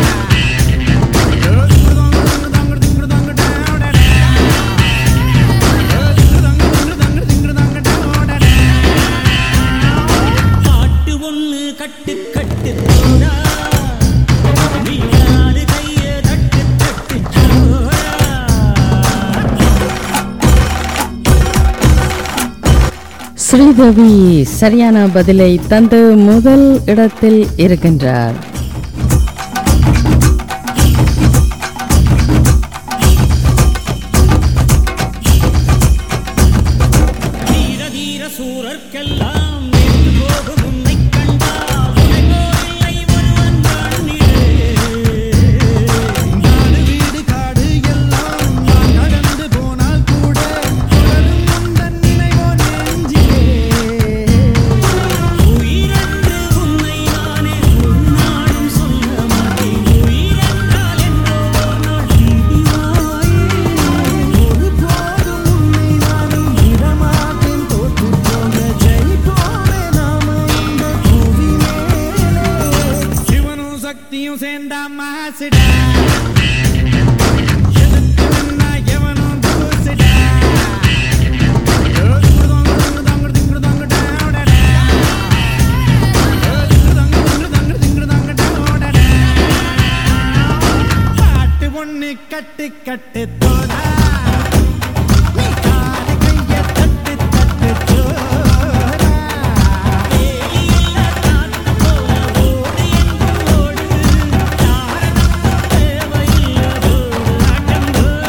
பாட்டு ஒண்ணு கட்டு கட்டு தோடா நீ யாரு கைய தட்டு தட்டு ஜோரா ஸ்ரீதேவி சரியான பதிலை தந்து முதல் இடத்தில் இருக்கின்றார் தீர தீர சூரர்க்கெல்லாம் நேர்ந்து போகும் உன்னை கண்டால் உன்னை போலில்லை ஒருவன் மண்ணிலே நாடு வீடு காடு எல்லாம் நான் கடந்து போனால் கூட தொடரும் உந்தன் நினைவோ நெஞ்சிலே உயிரென்று உன்னை நானே ஒரு நாளும் சொல்ல மாட்டேன் உயிரென்றால் என்றோ ஒரு நாள் பிரிவாயே ஒருபோதும் உன்னை நானும் விடமாட்டேன் தோற்று போக ஜெயிப்போமே நாம இந்த புவி மேலே சிவனும் சக்தியும் சேர்ந்தா மாசிடா எதுக்கு நின்னா எவனும் தூசிடா பாட்டு ஒண்ணு கட்டு கட்டு தோதா நீ காலு கைய தட்டு தட்டு ஜோரா வேலியில்லா காத்து போல ஓடு எங்கும் ஓடு யாரனும் தேவையில்லதோடு ஆட்டம் போடு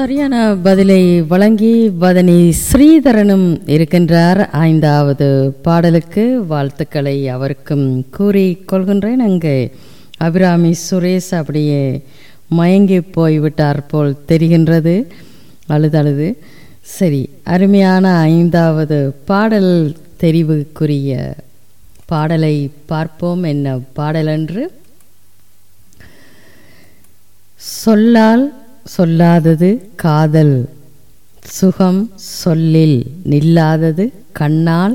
சரியான பதிலை வழங்கி வதனி ஸ்ரீதரனும் இருக்கின்றார் ஐந்தாவது பாடலுக்கு வாழ்த்துக்களை அவருக்கும் கூறி கொள்கின்றேன் அங்கே அபிராமி சுரேஷ் அப்படியே மயங்கி போய்விட்டார் போல் தெரிகின்றது அழுதழுது சரி அருமையான ஐந்தாவது பாடல் தெரிவுக்குரிய பாடலை பார்ப்போம் என்ன பாடலென்று சொல்லால் சொல்லாதது காதல் சுகம் சொல்லில் நில்லாதது கண்ணால்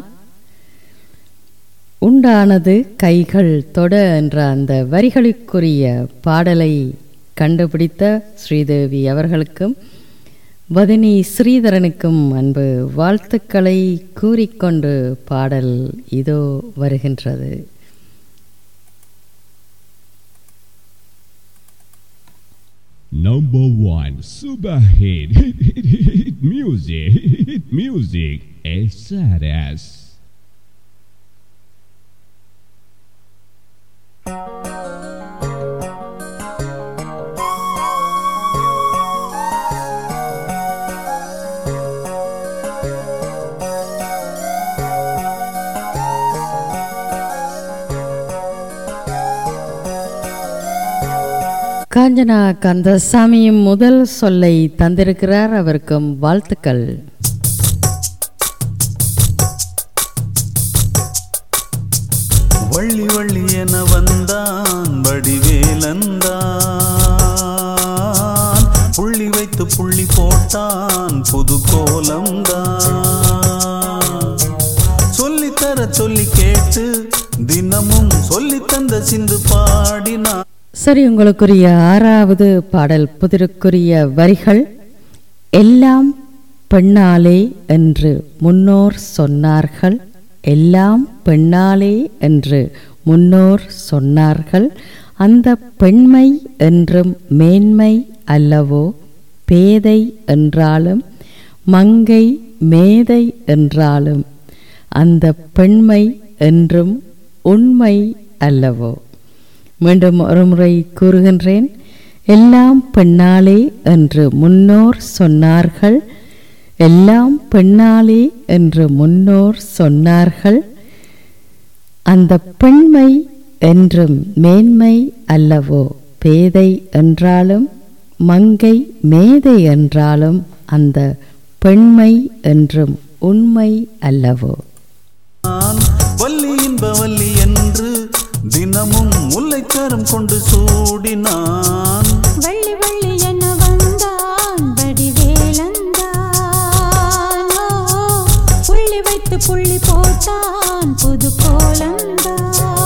உண்டானது கைகள் தொட என்ற அந்த வரிகளுக்குரிய பாடலை கண்டுபிடித்த ஸ்ரீதேவி அவர்களுக்கும் வதனி ஸ்ரீதரனுக்கும் அன்பு வாழ்த்துக்களை கூறிக்கொண்டு பாடல் இதோ வருகின்றது Number one, super hit, hit, hit, hit, hit music, hit, hit music, SRS. Kanchana கந்தசாமியும் முதல் சொல்லை தந்திருக்கிறார் அவருக்கும் வாழ்த்துக்கள் வள்ளி வள்ளி என வந்தான் வடிவேலந்தான் புள்ளி வைத்து புள்ளி போட்டான் புது கோலம்தான் சொல்லித்தர சொல்லி கேட்டு தினமும் சொல்லித் தந்த சிந்து பாடினான் சரி உங்களுக்குரிய ஆறாவது பாடல் புதிருக்குரிய வரிகள் எல்லாம் பெண்ணாலே என்று முன்னோர் சொன்னார்கள் எல்லாம் பெண்ணாலே என்று முன்னோர் சொன்னார்கள் அந்த பெண்மை என்றும் மேன்மை அல்லவோ பேதை என்றாலும் மங்கை மேதை என்றாலும் அந்த பெண்மை என்றும் உண்மை அல்லவோ மீண்டும் ஒருமுறை கூறுகின்றேன் எல்லாம் பெண்ணாலே என்று முன்னோர் சொன்னார்கள் எல்லாம் பெண்ணாலே என்று முன்னோர் சொன்னார்கள் அந்த பெண்மை என்றும் மேன்மை அல்லவோ பேதை என்றாலும் மங்கை மேதை என்றாலும் அந்த பெண்மை என்றும் உண்மை அல்லவோ நான் வள்ளி இன்ப வள்ளி என்று தினமும் முல்லைக்கரம் கொண்டு சூடினான் வள்ளி வள்ளி என வந்தான் வடிவேலந்தான் ஓ, புள்ளி வைத்து புள்ளி போட்டான் புது கோலந்தான்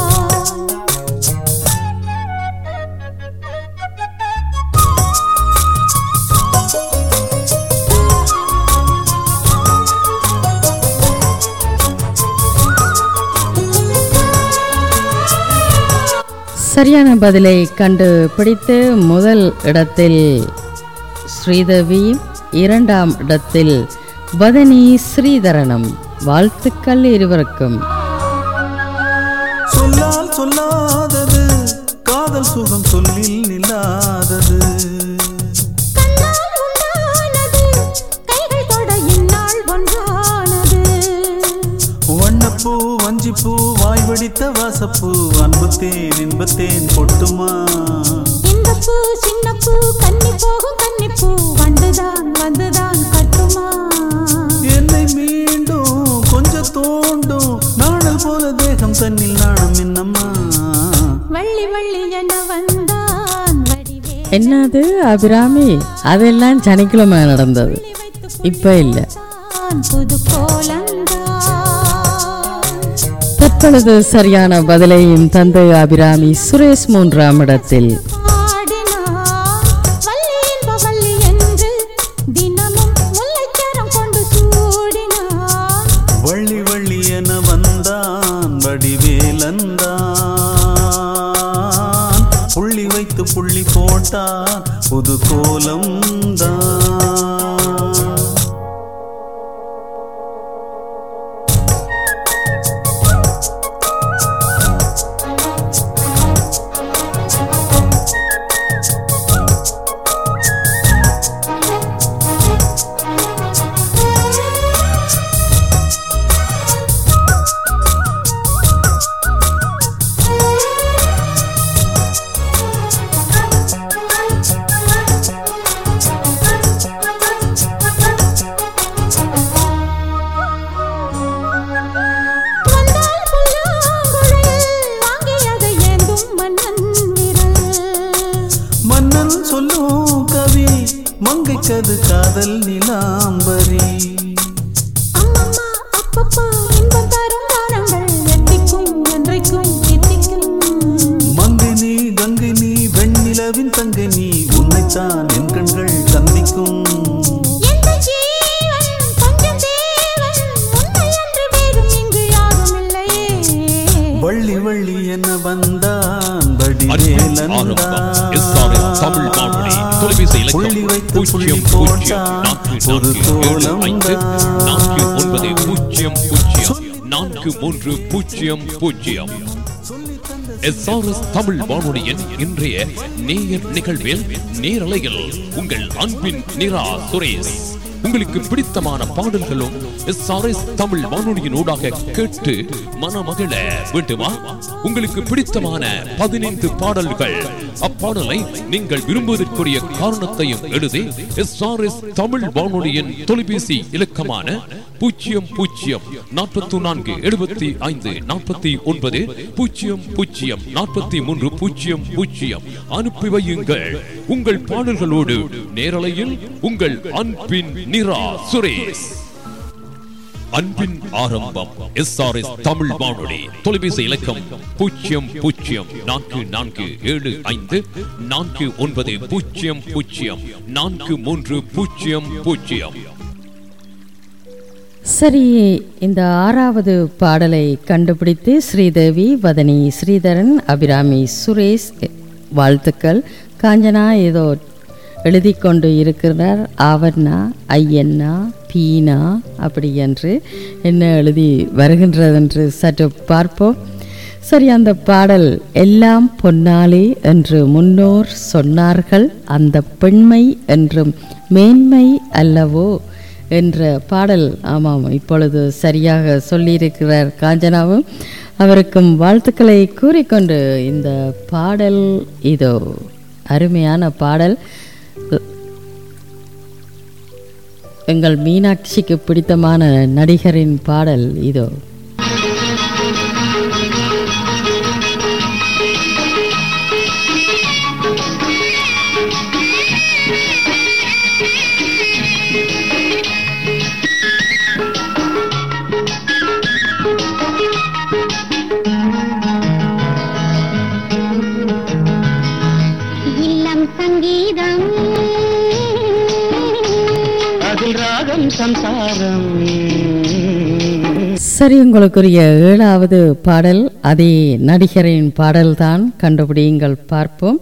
சரியான பதிலை கண்டுபிடித்து முதல் இடத்தில் ஸ்ரீதேவி இரண்டாம் இடத்தில் வதனி ஸ்ரீதரனும் வாழ்த்துக்கள் இருவருக்கும் சொல்லால் சொல்லாதது காதல் சுகம் சொல்லில் நில்லாதது கண்ணால் உண்டானது கைகள் தொட இந்நாள் ஒன்றானது வண்ணப்பூ வஞ்சிப்பூ வாய் வெடித்த வாசப்பூ அன்புத்தேன் இன்பத்தேன் பொட்டுமா இந்த பூ சின்ன பூ கன்னி போகும் கன்னி பூ வந்துதான் வந்துதான் கட்டுமா என்னை மீண்டும் கொஞ்சம் தோண்டும் நாடல் போல தேகம் தன்னில் நாணம் என்னம்மா வள்ளி வள்ளி என வந்தான் வடிவே என்னது அபிராமி அதெல்லாம் சனிக்கிழமை நடந்தது இப்ப இல்லை புது கோலந்தான் தற்பொழுது சரியான பதிலையும் தந்து அபிராமி சுரேஷ் மூன்றாம் இடத்தில் பாடினான் வள்ளி இன்ப வள்ளி என்று தினமும் முல்லைச்சரம் கொண்டு சூடினான் வள்ளி வள்ளி என வந்தான் வடிவேலந்தான் புள்ளி வைத்து புள்ளி போட்டான் புது கோலம் தான் வந்தான் அன்பின் ஆரம்பம் SRS தமிழ் வானொலி தொலைபேசி புள்ளி இலக்கம் வைத்து புள்ளி பூஜ்ஜியம் பூஜ்ஜியம் போட்டான். நான்கு ஒரு நான்கு ஏழு கோலம் ஐந்து தான். நான்கு ஒன்பது பூஜ்ஜியம் பூஜ்ஜியம் நான்கு மூன்று பூஜ்ஜியம் பூஜ்ஜியம் எஸ்ஆர்எஸ் தமிழ் வானொலியின் இன்றைய நேயர் நிகழ்வில் நேரலையில் உங்கள் அன்பின் நிரா சுரேஷ் உங்களுக்கு பிடித்தமான பாடல்களும் எஸ்ஆர்எஸ் தமிழ் வானொலியின் ஊடாக கேட்டு மனமகிழ வேண்டுமா உங்களுக்கு பிடித்தமான பதினைந்து பாடல்கள் அப்பாடலை நீங்கள் விரும்புவதற்குரிய காரணத்தையும் எழுதி எஸ்ஆர்எஸ் தமிழ் வானொலியின் தொலைபேசி இலக்கமான பூஜ்ஜியம் பூஜ்ஜியம் நாற்பத்தி நான்கு எழுபத்தி ஐந்து நாற்பத்தி ஒன்பது பூஜ்ஜியம் பூஜ்ஜியம் நாற்பத்தி மூன்று பூஜ்ஜியம் பூஜ்ஜியம் அனுப்பி வையுங்கள் உங்கள் பாடல்களோடு நேரலையில் உங்கள் அன்பின் நிரா சுரேஷ் அன்பின் ஆரம்பம் எஸ்ஆர்எஸ் தமிழ் வானொலி தொலைபேசி இலக்கம் பூஜ்ஜியம் பூஜ்ஜியம் நான்கு நான்கு ஏழு ஐந்து நான்கு ஒன்பது பூஜ்ஜியம் பூஜ்ஜியம் நான்கு மூன்று பூஜ்ஜியம் பூஜ்ஜியம் சரி இந்த ஆறாவது பாடலை கண்டுபிடித்து ஸ்ரீதேவி வதனி ஸ்ரீதரன் அபிராமி சுரேஷ் வாழ்த்துக்கள் காஞ்சனா ஏதோ எழுதி கொண்டு இருக்கிறார் ஆவண்ணா ஐயண்ணா பீனா அப்படி என்று என்ன எழுதி வருகின்றதென்று சற்று பார்ப்போம் சரி அந்த பாடல் எல்லாம் பொன்னாலே என்று முன்னோர் சொன்னார்கள் அந்த பெண்மை என்றும் மேன்மை அல்லவோ என்ற பாடல் ஆமாம் இப்பொழுது சரியாக சொல்லியிருக்கிறார் காஞ்சனாவும் அவருக்கும் வாழ்த்துக்களை கூறிக்கொண்டு இந்த பாடல் இதோ அருமையான பாடல் எங்கள் மீனாட்சிக்கு பிடித்தமான நடிகரின் பாடல் இதோ இல்லம் சங்கீதம் அதில் ராகம் சம்சாரம் சரி உங்களுக்குரிய ஏழாவது பாடல் அதே நடிகரின் பாடல்தான் கண்டுபிடியுங்கள் பார்ப்போம்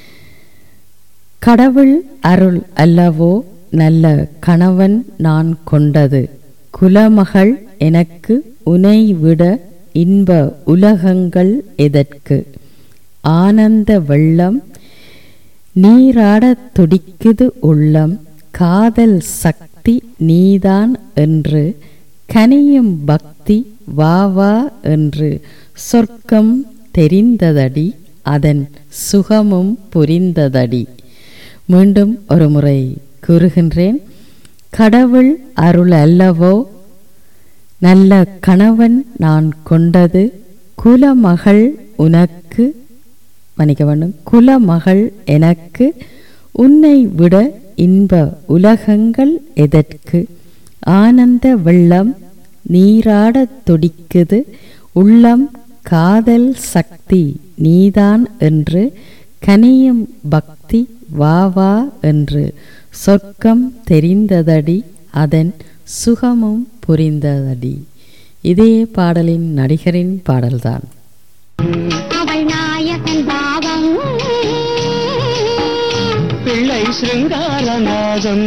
கடவுள் அருள் அல்லவோ நல்ல கணவன் நான் கொண்டது குலமகள் எனக்கு உனை விட இன்ப உலகங்கள் எதற்கு ஆனந்த வெள்ளம் நீராடத் துடிக்குது உள்ளம் காதல் சக்தி நீதான் என்று கனியும் பக்தி வா வா என்று சொர்க்கம் தெரிந்ததடி அதன் சுகமும் புரிந்ததடி மீண்டும் ஒரு முறை கூறுகின்றேன் கடவுள் அருள் அல்லவோ நல்ல கணவன் நான் கொண்டது குலமகள் உனக்கு மன்னிக்க வேண்டும் குலமகள் எனக்கு உன்னை விட இன்ப உலகங்கள் எதற்கு ஆனந்த வெள்ளம் நீராடத் துடிக்குது உள்ளம் காதல் சக்தி நீதான் என்று கனியும் பக்தி வா வா என்று சொர்க்கம் தெரிந்ததடி அதன் சுகமும் புரிந்ததடி இதே பாடலின் நடிகரின் பாடல்தான் அவள் நாயகன் பாவம் பிள்ளை சிருங்காரநாதம்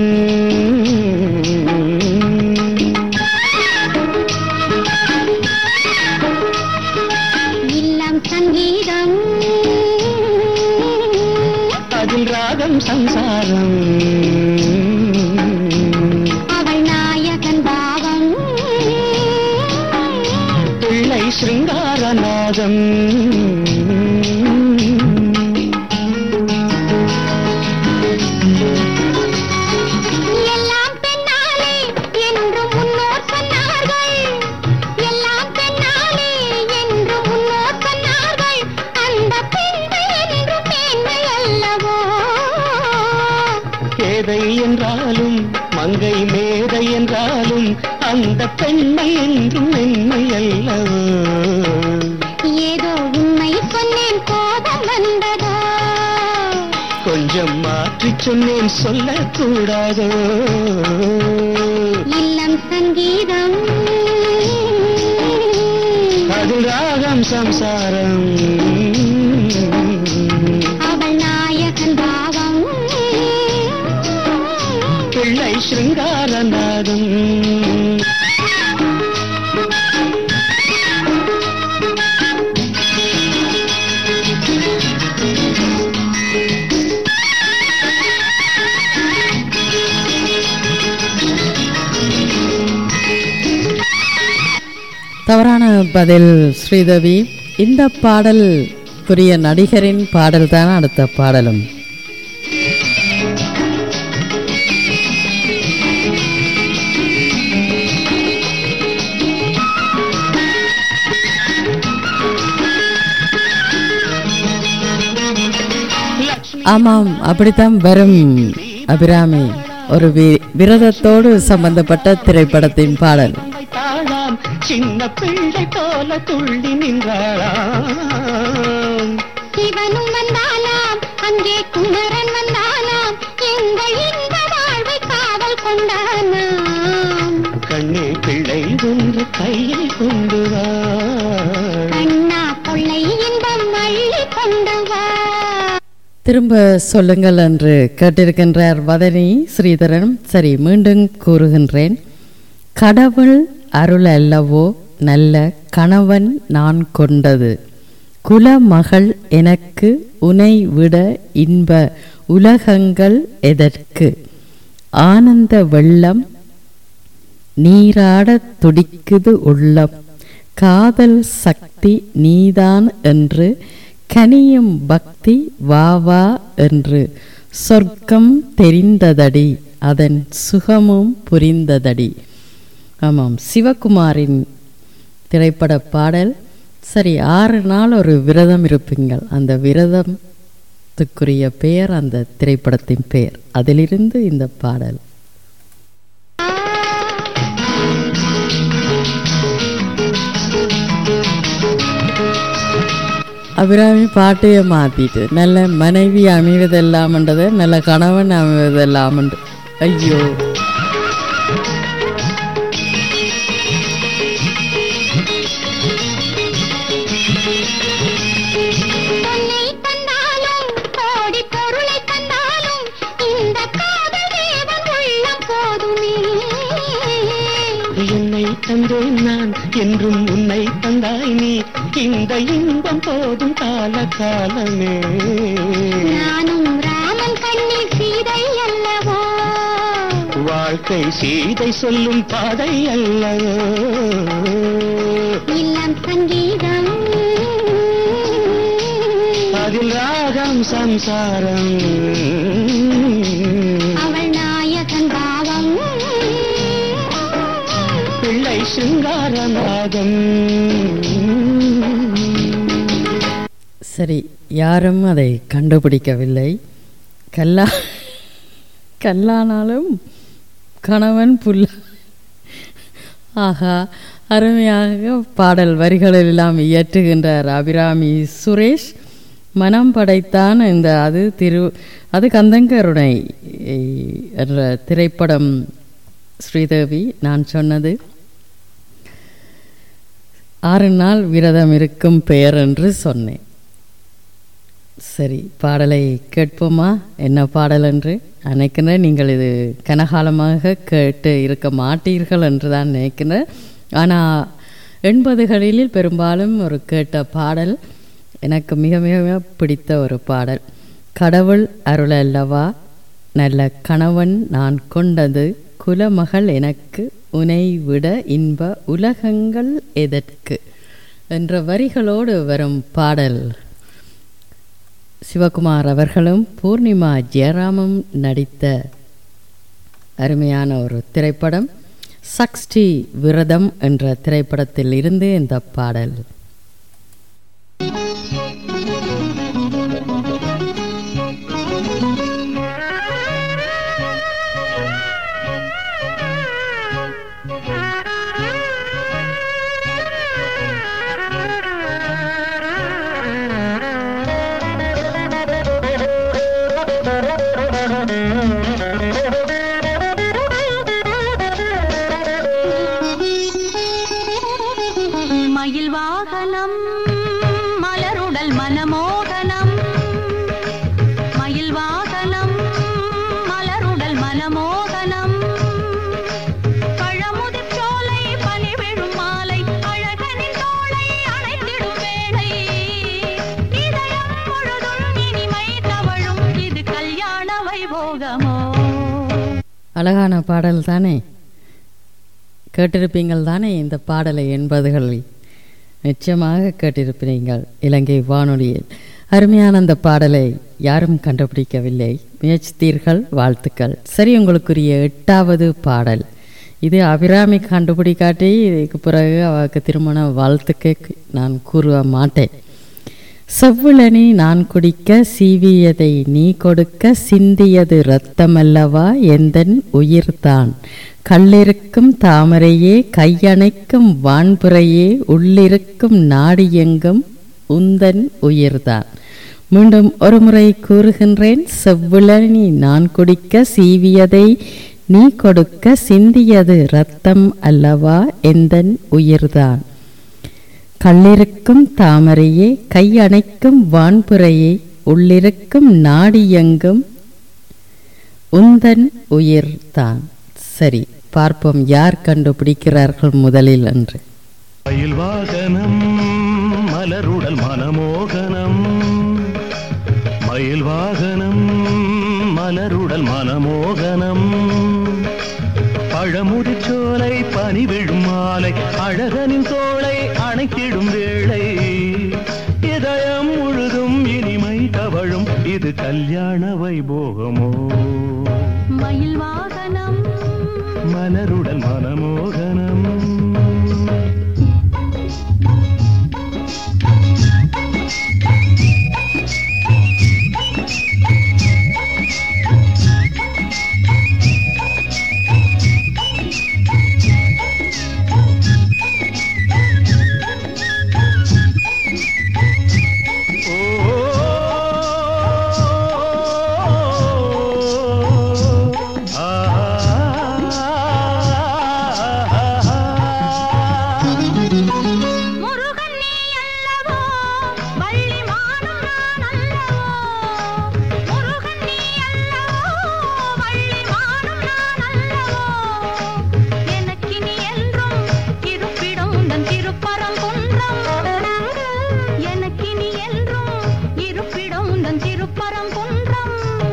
இல்லம் சங்கீதம் அதில் ராகம் சம்சாரம் அவள் நாயகன் பாவம் பிள்ளை சிருங்காரநாதம் எல்லாம் பெண்ணாலே என்று முன்னோர் சொன்னார்கள் எல்லாம் பெண்ணாலே என்று முன்னோர் சொன்னார்கள் அந்த பெண்மை என்று மேன்மை அல்லவோ பேதை என்றாலும் மங்கை மேதை என்றாலும் அந்த பெண்மை என்றும் மென்மை அல்லவோ ஏதோ உண்மை சொன்னேன் கோபம் வந்ததோ கொஞ்சம் மாற்றிச் சொன்னேன் சொல்லக்கூடாதோ இல்லம் சங்கீதம் அதில் ராகம் சம்சாரம் தவறான பதில் ஸ்ரீதேவி இந்த பாடலுக்குரிய நடிகரின் பாடல் தான் அடுத்த பாடலும் ஆமாம் அப்படித்தான் வரும் அபிராமி ஒரு வி- விரதத்தோடு சம்பந்தப்பட்ட திரைப்படத்தின் பாடல் வைத்தாளாம் சின்ன பிள்ளை போல துள்ளி நின்றாளாம் சிவனும் வந்தானாம் அங்கே குமரன் வந்தானாம் எங்கள் இந்த வாழ்வை காவல் கொண்டானாம் கண்ணே பிள்ளை ஒன்று கையில் கொண்டு வா கண்ணா கொள்ளை இன்பம் அள்ளி கொண்டு வா திரும்ப சொல்லுங்கள் என்று கேட்டிருக்கின்றார் வதனி ஸ்ரீதரன் சரி மீண்டும் கூறுகின்றேன் கடவுள் அருள் அல்லவோ நல்ல கணவன் நான் கொண்டது குலமகள் எனக்கு உனை விட இன்ப உலகங்கள் எதற்கு ஆனந்த வெள்ளம் நீராடத் துடிக்குது உள்ளம் காதல் சக்தி நீதான் என்று கனியும் பக்தி வா வா என்று சொர்க்கம் தெரிந்ததடி அதன் சுகமும் புரிந்ததடி ஆமாம் சிவகுமாரின் திரைப்பட பாடல் சரி ஆறு நாள் ஒரு விரதம் இருப்பீங்கள் அந்த விரதத்துக்குரிய பெயர் அந்த திரைப்படத்தின் பெயர் அதிலிருந்து இந்த பாடல் அபிராமி பாட்டையே மாத்திட்டு நல்ல மனைவி அமைவதெல்லாமன்றதை நல்ல கணவன் அமைவதெல்லாமன்று ஐயோ பொன்னை தந்தாலும் கோடி பொருளை தந்தாலும் இந்த காதல் தேவன் உள்ளம் போதுமே என்னை தந்தேன் நான் என்றும் உன்னை தந்தாய் நீ இந்த இன்பம் போதும் கால காலமே நானும் ராமன் கண்ணில் சீதை அல்லவோ வாழ்க்கை சீதை சொல்லும் பாதை அல்லவோ இல்லம் சங்கீதம் அதில் ராகம் சம்சாரம் அவள் நாயகன் பாவம் பிள்ளை சிங்காரநாதம் சரி யாரும் அதை கண்டுபிடிக்கவில்லை கல்லா கல்லானாலும் கணவன் புல்ல ஆகா அருமையாக பாடல் வரிகளில் எல்லாம் இயற்றுகின்றார் அபிராமி சுரேஷ் மனம் படைத்தான் இந்த அது திரு அது கந்தங்கருணை என்ற திரைப்படம் ஸ்ரீதேவி நான் சொன்னது ஆறு நாள் விரதம் இருக்கும் பெயர் என்று சொன்னேன் சரி பாடலை கேட்போமா என்ன பாடல் என்று நினைக்கிறேன் நீங்கள் இது கனகாலமாக கேட்டு இருக்க மாட்டீர்கள் என்று தான் நினைக்கிறேன் ஆனால் எண்பதுகளில் பெரும்பாலும் ஒரு கேட்ட பாடல் எனக்கு மிக மிக மிக பிடித்த ஒரு பாடல் கடவுள் அருள் அல்லவா நல்ல கணவன் நான் கொண்டது குலமகள் எனக்கு உனை விட இன்ப உலகங்கள் எதற்கு என்ற வரிகளோடு வரும் பாடல் சிவகுமார் அவர்களும் பூர்ணிமா ஜெயராமும் நடித்த அருமையான ஒரு திரைப்படம் சக்ஸ்டி விரதம் என்ற திரைப்படத்தில் இருந்து இந்த பாடல் மயில் வாகனம் மலருடல் மனமோகனம் மயில் வாகனம் மலருடல் மனமோகனம் பழமுதிர் சோலை பனிவிழும் மாலை அழகனின் தோளை அணைத்திடும் வேளை இதயம் முழுதும் இனிமை தவழும் இது கல்யாண வைபோகமோ அழகான பாடல் தானே கேட்டிருப்பீங்கள் தானே இந்த பாடலை எண்பதுகளில் நிச்சயமாக கேட்டிருப்பீர்கள் இலங்கை வானொலியில் அருமையான அந்த பாடலை யாரும் கண்டுபிடிக்கவில்லை முயற்சித்தீர்கள் வாழ்த்துக்கள் சரி உங்களுக்குரிய எட்டாவது பாடல் இது அபிராமி கண்டுபிடிக்காட்டி இதுக்கு பிறகு அவருக்கு திருமண வாழ்த்துக்கு நான் கூற மாட்டேன் செவ்விளனி நான் குடிக்க சீவியதை நீ கொடுக்க சிந்தியது இரத்தமல்லவா எந்தன் உயிர்தான் கல்லிருக்கும் தாமரையே கையணைக்கும் வான்புறையே உள்ளிருக்கும் நாடு எங்கும் உந்தன் உயிர்தான் மீண்டும் ஒரு முறை கூறுகின்றேன் செவ்விளனி நான் குடிக்க சீவியதை நீ கொடுக்க சிந்தியது இரத்தம் அல்லவா எந்தன் உயிர்தான் கல்லிருக்கும் தாமரையே கையணைக்கும் வான்புறையே உள்ளிருக்கும் நாடியெங்கும் உந்தன் உயிர்தான் சரி பார்ப்போம் யார் கண்டுபிடிக்கிறார்கள் முதலில் என்று மயில் வாகனம் மலருடல் மனமோகனம் மயில் வாகனம் மலருடல் மனமோகனம் பழமுதிச்சோலை பனி விழும் மாலை அழகனின் தோளை அணைக்கிடும் வேளை இதயம் முழுதும் இனிமை தவழும் இது கல்யாண வைபோகமோ மயில் வாகனம் மலருடல் மனமோகனம் முருகன் நீ அல்லவோ வள்ளி மானும் நான் அல்லவோ முருகன் நீ அல்லவோ வள்ளி மானும் நான் அல்லவோ எனக்கு நீ என்றும் இருப்பிடம் உந்தன் திருப்பரங்குன்றம் எனக்கு நீ என்றும் இருப்பிடம் உந்தன் திருப்பரங்குன்றம்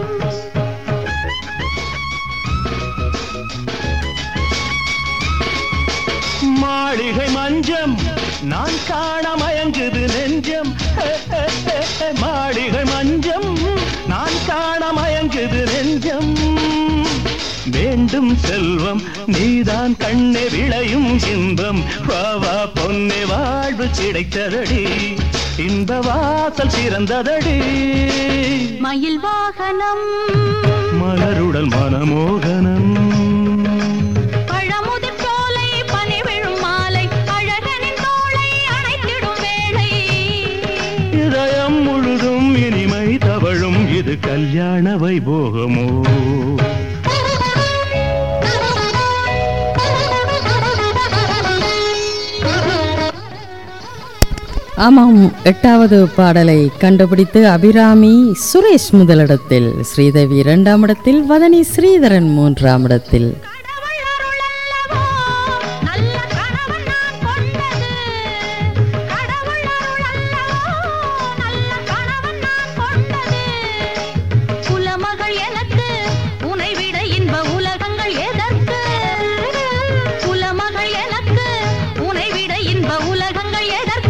மாளிகை மஞ்சம் நான் காண மயங்குது நெஞ்சம் மாளிகை மஞ்சம் நான் காண மயங்குது நெஞ்சம் வேண்டும் செல்வம் நீதான் கண்ணே விளையும் இன்பம் வா வா பொன்னே வாழ்வு கிடைத்ததடி இன்ப வாசல் சிறந்ததடி மயில் வாகனம் மலருடல் மனமோகனம் பழமுதிர் சோலை பனி விழும் மாலை அழகனின் தோளை அணைத்திடும் வேளை இதயம் முழுதும் இனிமை தவழும் இது கல்யாண வைபோகமோ ஆமாம் எட்டாவது பாடலை கண்டுபிடித்து அபிராமி சுரேஷ் முதலிடத்தில் ஸ்ரீதேவி இரண்டாம் இடத்தில் வதனி ஸ்ரீதரன் மூன்றாம் இடத்தில் கடவுள் அருள் அல்லவோ நல்ல கணவன் நான் கொண்டது கடவுள் அருள் அல்லவோ நல்ல கணவன் நான் கொண்டது குலமகள் எனக்கு உனை விட இன்ப உலகங்கள் எதற்கு குலமகள் எனக்கு உனை விட இன்ப உலகங்கள் எதற்கு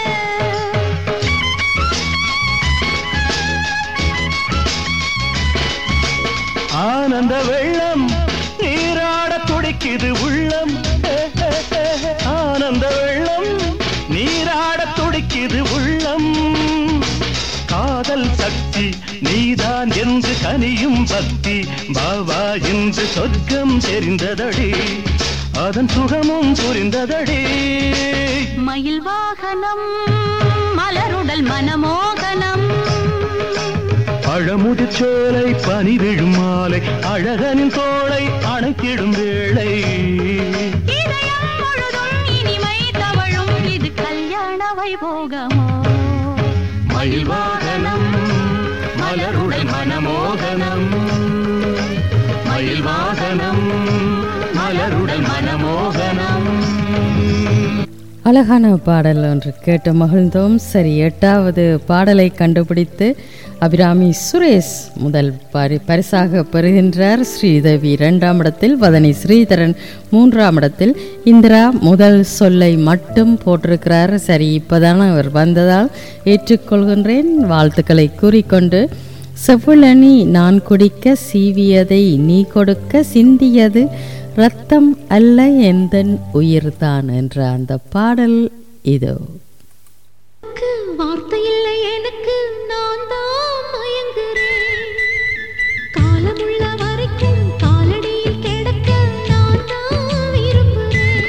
ஆனந்த வெள்ளம் நீராட துடிக்குது உள்ளம் ஆனந்த வெள்ளம் நீராட துடிக்குது உள்ளம் காதல் சக்தி நீதான் என்று கனியும் பக்தி பாபா என்று சொர்க்கம் தெரிந்ததடி அதன் சுகமும் புரிந்ததடி மயில் வாகனம் மலருடல் மனமோகனம் பழமுதிர்ச்சோலை பனி விழும் மாலை அழகனின் தோளை அணைக்கிடும் வேளை இதயம் முழுதும் இனிமை தவழும் இது கல்யாண வைபோகமோ மயில் வாகனம் மலருடல் மனமோகனம் மயில் வாகனம் மலருடல் மனமோகனம் அழகான பாடல் ஒன்று கேட்டு மகிழ்ந்தோம் சரி எட்டாவது பாடலை கண்டுபிடித்து அபிராமி சுரேஷ் முதல் பரி பரிசாக பெறுகின்றார் ஸ்ரீதேவி இரண்டாம் இடத்தில் வதனி ஸ்ரீதரன் மூன்றாம் இடத்தில் இந்திரா முதல் சொல்லை மட்டும் போட்டிருக்கிறார் சரி இப்போதான் அவர் வந்ததால் ஏற்றுக்கொள்கின்றேன் வாழ்த்துக்களை கூறிக்கொண்டு செவ்விழனி நான் குடிக்க சீவியதை நீ கொடுக்க சிந்தியது ரத்தம் அல்ல எந்தன் உயிர்தான் என்ற அந்த பாடல் இதோ எனக்கு வார்த்தை இல்லை எனக்கு நான் தான் மயங்குறேன் காலமுள்ள வரைக்கும் காலடியில் கிடக்க நான் தான் விரும்புறேன்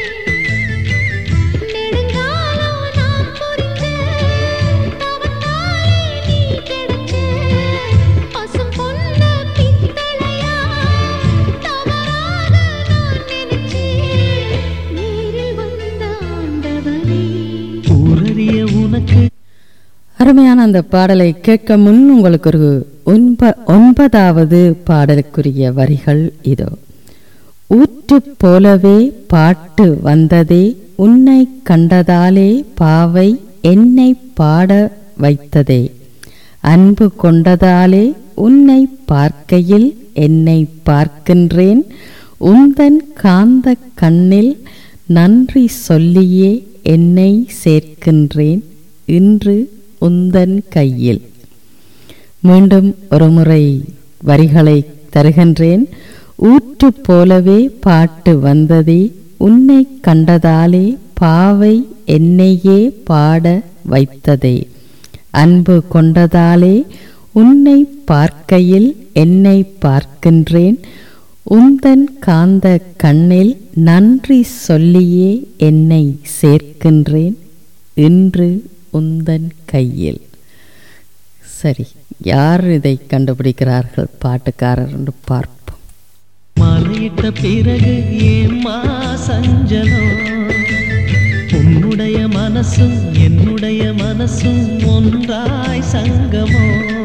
நெடுங்காலம் நான் புரிஞ்ச தவத்தாலே நீ கிடைச்ச பசும் பொன்ன பித்தளையா தவறாக நான் நினைச்சேன் நேரில் வந்த ஆண்டவனே ஊரறிய உனக்கு அருமையான அந்த பாடலை கேட்க முன் உங்களுக்கு ஒரு ஒன்ப ஒன்பதாவது பாடலுக்குரிய வரிகள் இதோ ஊற்று போலவே பாட்டு வந்ததே உன்னை கண்டதாலே பாவை என்னை பாட வைத்ததே அன்பு கொண்டதாலே உன்னை பார்க்கையில் என்னை பார்க்கின்றேன் உந்தன் காந்த கண்ணில் நன்றி சொல்லியே என்னை சேர்க்கின்றேன் இன்று உந்தன் கையில் மீண்டும் ஒருமுறை வரிகளை தருகின்றேன் ஊற்று போலவே பாட்டு வந்ததே உன்னை கண்டதாலே பாவை என்னையே பாட வைத்ததே அன்பு கொண்டதாலே உன்னை பார்க்கையில் என்னை பார்க்கின்றேன் உந்தன் காந்த கண்ணில் நன்றி சொல்லியே என்னை சேர்க்கின்றேன் இன்று உந்தன் கையில் சரி யார் இதை கண்டுபிடிக்கிறார்கள் பாட்டுக்காரர் என்று பார்ப்போம் மாலையிட்ட பிறகு ஏம்மா சஞ்சலம் உன்னுடைய மனசும் என்னுடைய மனசும் ஒன்றாய் சங்கமோ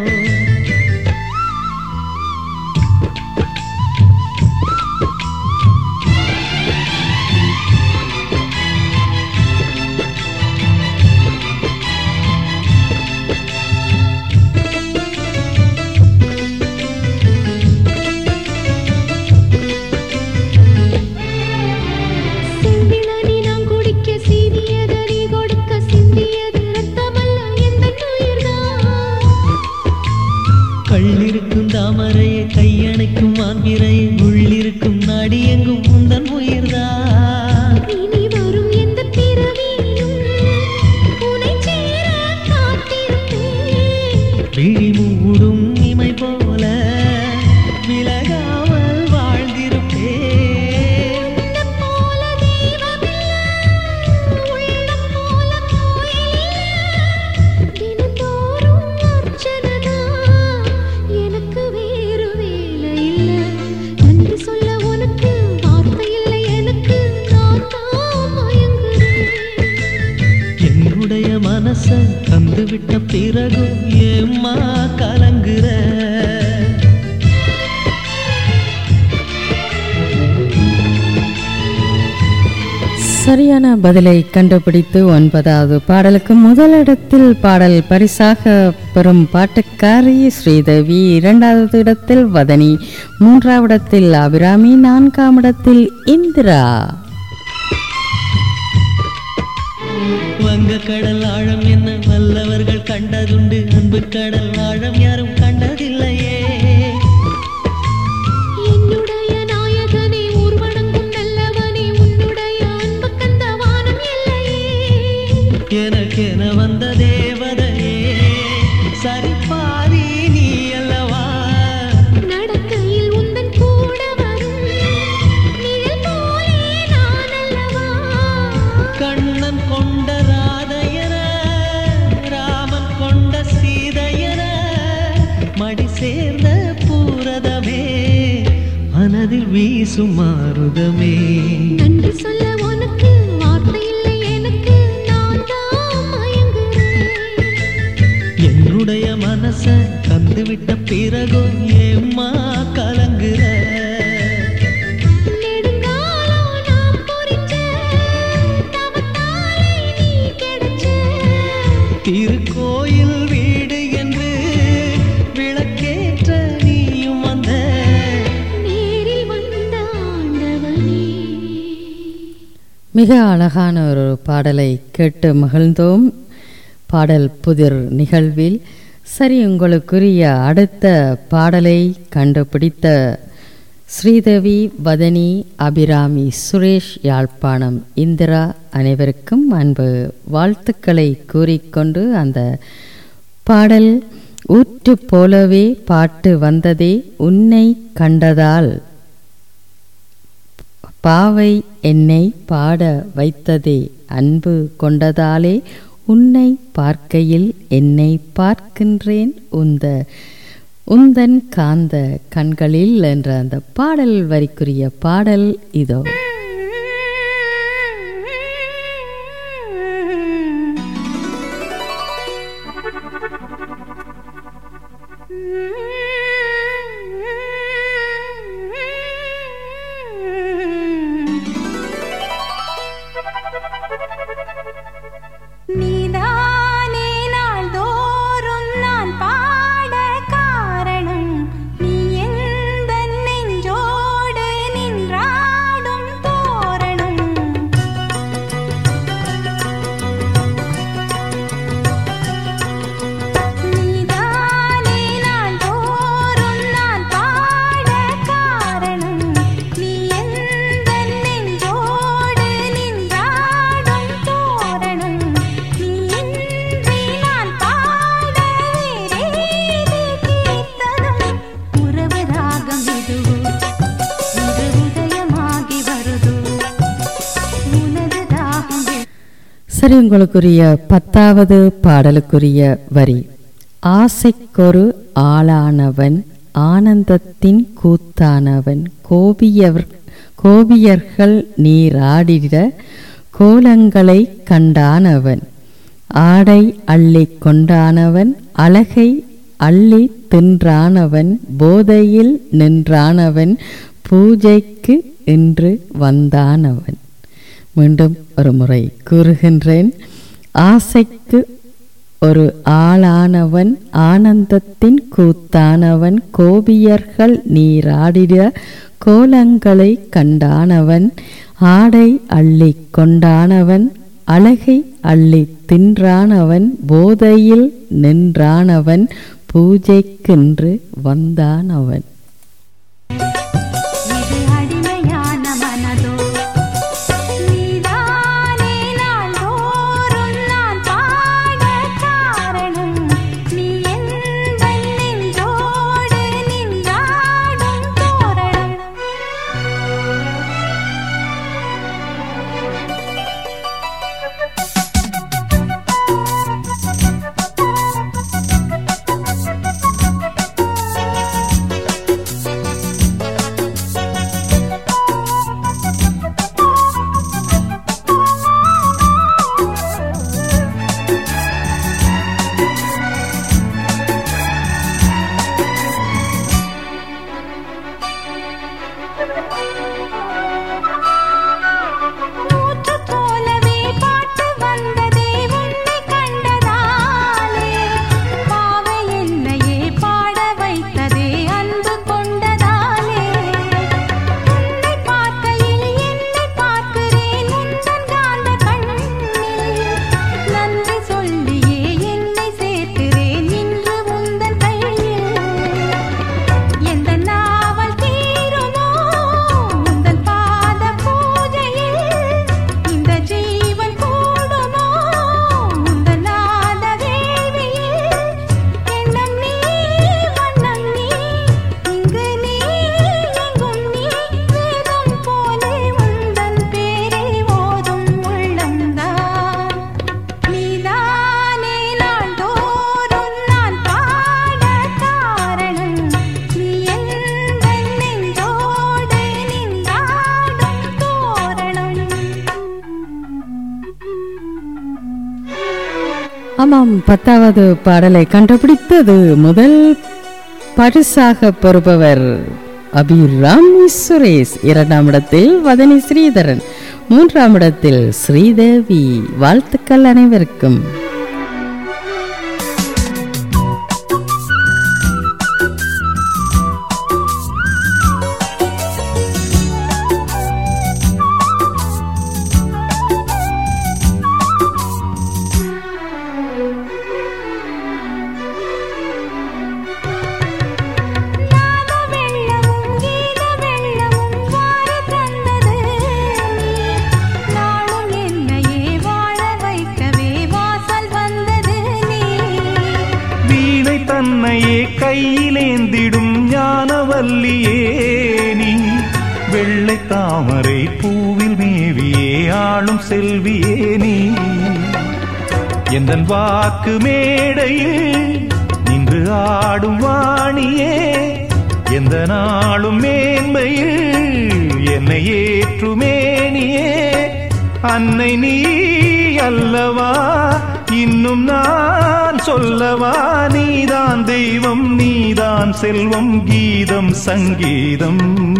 செந்திலனி நான் குடிக்க சீவியது நீ கொடுக்க சிந்தியது ரத்தமல்ல எந்தன் உயிர்தான் கள்ளிருக்கும் தாமரையை கையணைக்கும் மான்பிரையை உள்ளிருக்கும் நாடி எங்கும் உந்தன் உயிர்தான் இனி வரும் எந்த பிறவியிலும் உனை சேர காத்திருப்பேன் விழி மூடும் இமை போல விலகாமல் வாழ்ந்திருப்பேன் உன்னைப் போல தெய்வமில்லை, உள்ளம் போல கோயிலில்லை. தினந்தோறும் அர்ச்சனைதான், எனக்கு வேறு வேலை இல்லை. நன்றி சொல்ல உனக்கு வார்த்தை இல்லை எனக்கு நான் தான் மயங்குறேன் என்னுடைய மனச தந்துவிட்ட பிறகும் ஏம்மா கலங்குற சரியான பதிலை கண்டுபிடித்து ஒன்பதாவது பாடலுக்கு முதலிடத்தில் பாடல் பரிசாக பெறும் பாட்டுக்காரி ஸ்ரீதேவி இரண்டாவது இடத்தில் வதனி மூன்றாவது இடத்தில் அபிராமி நான்காம் இடத்தில் இந்திரா வங்க கடல் ஆழம் என்ன வல்லவர்கள் கண்டதுண்டு அன்பு கடல் ஆழம் யாரும் கண்டதில்லையே என்னுடைய நாயகனே ஊர்வனங்கும் நல்லவனே உன்னுடைய அன்பு கந்த வானம் இல்லையே எனக்கென வந்த தேவதையே சரிபாரி நீ அல்லவா நடக்கையில் உந்தன் கூட வரும் நிழல் போலே நான் அல்லவா கண்ணன் கொண்ட ராதையன ராமன் கொண்ட சீதையன மடி சேர்ந்த பூரதமே மனதில் வீசும் மாறுதமே நன்றி சொல்ல உனக்கு வார்த்தை இல்லை எனக்கு நான் தான் மயங்குறேன் என்னுடைய மனச தந்துவிட்ட பிறகும் ஏம்மா கலங்குற நெடுங்காலம் நான் பொறிச்ச தவத்தாலே திருக்கோயில் வீடு என்று விளக்கேற்ற நீயும் வந்த நேரில் வந்த ஆண்டவனே மிக அழகான ஒரு பாடலை கேட்டு மகிழ்ந்தோம் பாடல் புதிர் நிகழ்வில் சரி உங்களுக்குரிய அடுத்த பாடலை கண்டுபிடித்த ஸ்ரீதேவி வதனி அபிராமி சுரேஷ் யாழ்ப்பாணம் இந்திரா அனைவருக்கும் அன்பு வாழ்த்துக்களை கூறிக்கொண்டு அந்த பாடல் ஊற்று போலவே பாட்டு வந்ததே உன்னை கண்டதால் பாவை என்னை பாட வைத்ததே அன்பு கொண்டதாலே உன்னை பார்க்கையில் என்னை பார்க்கின்றேன் உந்த உந்தன் காந்த கண்களில் என்ற அந்த பாடல் வரிக்குரிய பாடல் இதோ நீதானே நாள்தோறும் நான் பாட காரணம் நீ எந்த நெஞ்சோடு நின்றாடும் தோரணம் நீதானே நாள்தோறும் நான் பாட காரணம் நீ எந்த நெஞ்சோடு நின்றாடும் தோரணம் நீ இன்றி நான் பாட வேறேது கீர்த்தனம் உறவு ராகம் இதுவோ இது உதயமாகி வருதோ உனது தாகம் சரி உங்களுக்குரிய பத்தாவது பாடலுக்குரிய வரி ஆசைக்கொரு ஆளானவன் ஆனந்தத்தின் கூத்தானவன் கோபியவர் கோபியர்கள் நீராடிட கோலங்களை கண்டானவன் ஆடை அள்ளி கொண்டானவன் அழகை அள்ளி தின்றானவன் போதையில் நின்றானவன் பூஜைக்கு இன்று வந்தானவன் மீண்டும் ஒரு முறை கூறுகின்றேன் ஆசைக்கு ஒரு ஆளானவன் ஆனந்தத்தின் கூத்தானவன் கோபியர்கள் நீராடிட கோலங்களை கண்டானவன் ஆடை அள்ளி கொண்டானவன் அழகை அள்ளி தின்றானவன் போதையில் நின்றானவன் பூஜைக்கென்று வந்தானவன் இது அடிமையான மனதோ நீதானே நாள்தோறும் நான் பாட காரணம் நீ எந்த நெஞ்சோடு நின்றாடும் தோரணம் ஊற்று போலவே பாட்டு வந்ததே உன்னை கண்டதாலே பாவை என்னையே பாட வைத்ததே அன்பு கொண்டதாலே உன்னை பார்க்கையில் என்னை பார்க்கிறேன் உந்தன் காந்த கண்ணில் நன்றி சொல்லியே என்னை சேர்க்கிறேன் இன்று உந்தன் கையில் எந்த நாவல் தீருமோ உந்தன் பாத பூஜையில் இந்த ஜீவன் கூடுமோ உந்தன் நாத வேள்வியில் எண்ணம் நீ வண்ணம் நீ இங்கு நீ எங்கும் நீ வேதம் போலே உந்தன் பேரை ஓதும் உள்ளம்தான் நீதானே நாள்தோறும் நான் பாட காரணம் நீ எந்த நெஞ்சோடு நின்றாடும் தோரணம் ஆமாம் பத்தாவது பாடலை கண்டுபிடித்தது முதல் பரிசாக பெறுபவர் அபிராமி சுரேஷ் இரண்டாம் இடத்தில் வதனி ஸ்ரீதரன் மூன்றாம் இடத்தில் ஸ்ரீதேவி வாழ்த்துக்கள் அனைவருக்கும் கையிலேந்திடும் ஞானவல்லியே நீ வெள்ளை தாமரை பூவில் மேவியே ஆளும் செல்வியே நீ எந்தன் வாக்கு மேடையில் நின்று ஆடும் வாணியே எந்த நாளும் மேன்மையில் என்னை ஏற்றுமேனியே அன்னை நீ அல்லவா இன்னும் நான் சொல்லவா நீதான் தெய்வம் நீதான் செல்வம் கீதம் சங்கீதம்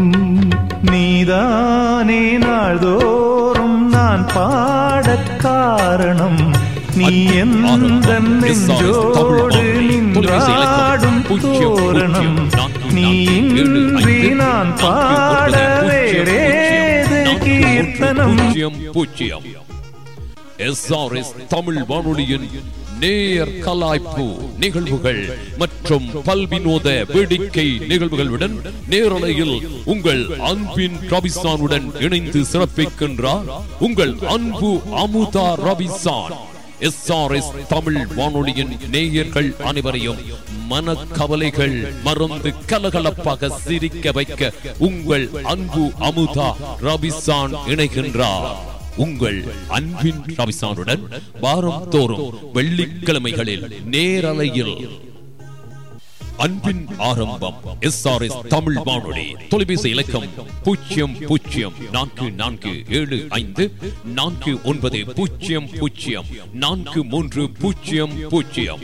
நீதானே நாள்தோறும் நான் பாடக் காரணம் நீ எந்த நெஞ்சோடு நின்றாடும் தோரணம் நீ இன்றி நான் பாட வேறேது கீர்த்தனம் பூஜ்ஜியம் பூஜ்ஜியம் எஸ்ஆர்எஸ் தமிழ் வானொலியின் நேர் கலாய்ப்பு நிகழ்வுகள் மற்றும் பல்வினோத வேடிக்கை நிகழ்வுகளுடன் நேரலையில் உங்கள் அன்பின் ரபிசானுடன் இணைந்து சிறப்பிக்கின்றார் உங்கள் அன்பு அமுதா ரபிசான் எஸ்ஆர்எஸ் தமிழ் வானொலியின் நேயர்கள் அனைவரையும் மனக்கவலைகள் மறந்து கலகலப்பாக சிரிக்க வைக்க உங்கள் அன்பு அமுதா ரபிசான் இணைகின்றார் உங்கள் அன்பின் ரவிசானுடன் வாரம் தோறும் வெள்ளிக்கிழமைகளில் நேரலையில் அன்பின் ஆரம்பம் எஸ் ஆர் எஸ் தமிழ் வானொலி தொலைபேசி இலக்கம் பூஜ்ஜியம் பூஜ்ஜியம் நான்கு நான்கு ஏழு ஐந்து நான்கு ஒன்பது பூஜ்ஜியம் பூஜ்ஜியம் நான்கு மூன்று பூஜ்ஜியம் பூஜ்ஜியம்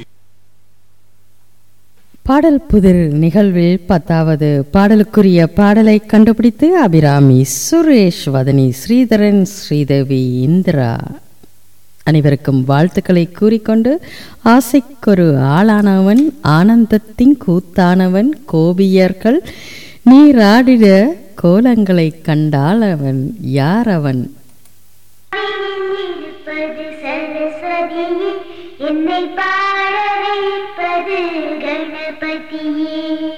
பாடல் புதிர் நிகழ்வில் பத்தாவது பாடலுக்குரிய பாடலை கண்டுபிடித்து அபிராமி சுரேஷ் வதனி ஸ்ரீதரன் ஸ்ரீதேவி இந்திரா அனைவருக்கும் வாழ்த்துக்களை கூறிக்கொண்டு ஆசைக்கொரு ஆளானவன் ஆனந்தத்தின் கூத்தானவன் கோபியர்கள் நீராடிட கோலங்களை கண்டால் அவன் யார் அவன் இருப்பது சரஸ்வதியே என்னை பாட வைப்பது கணபதியே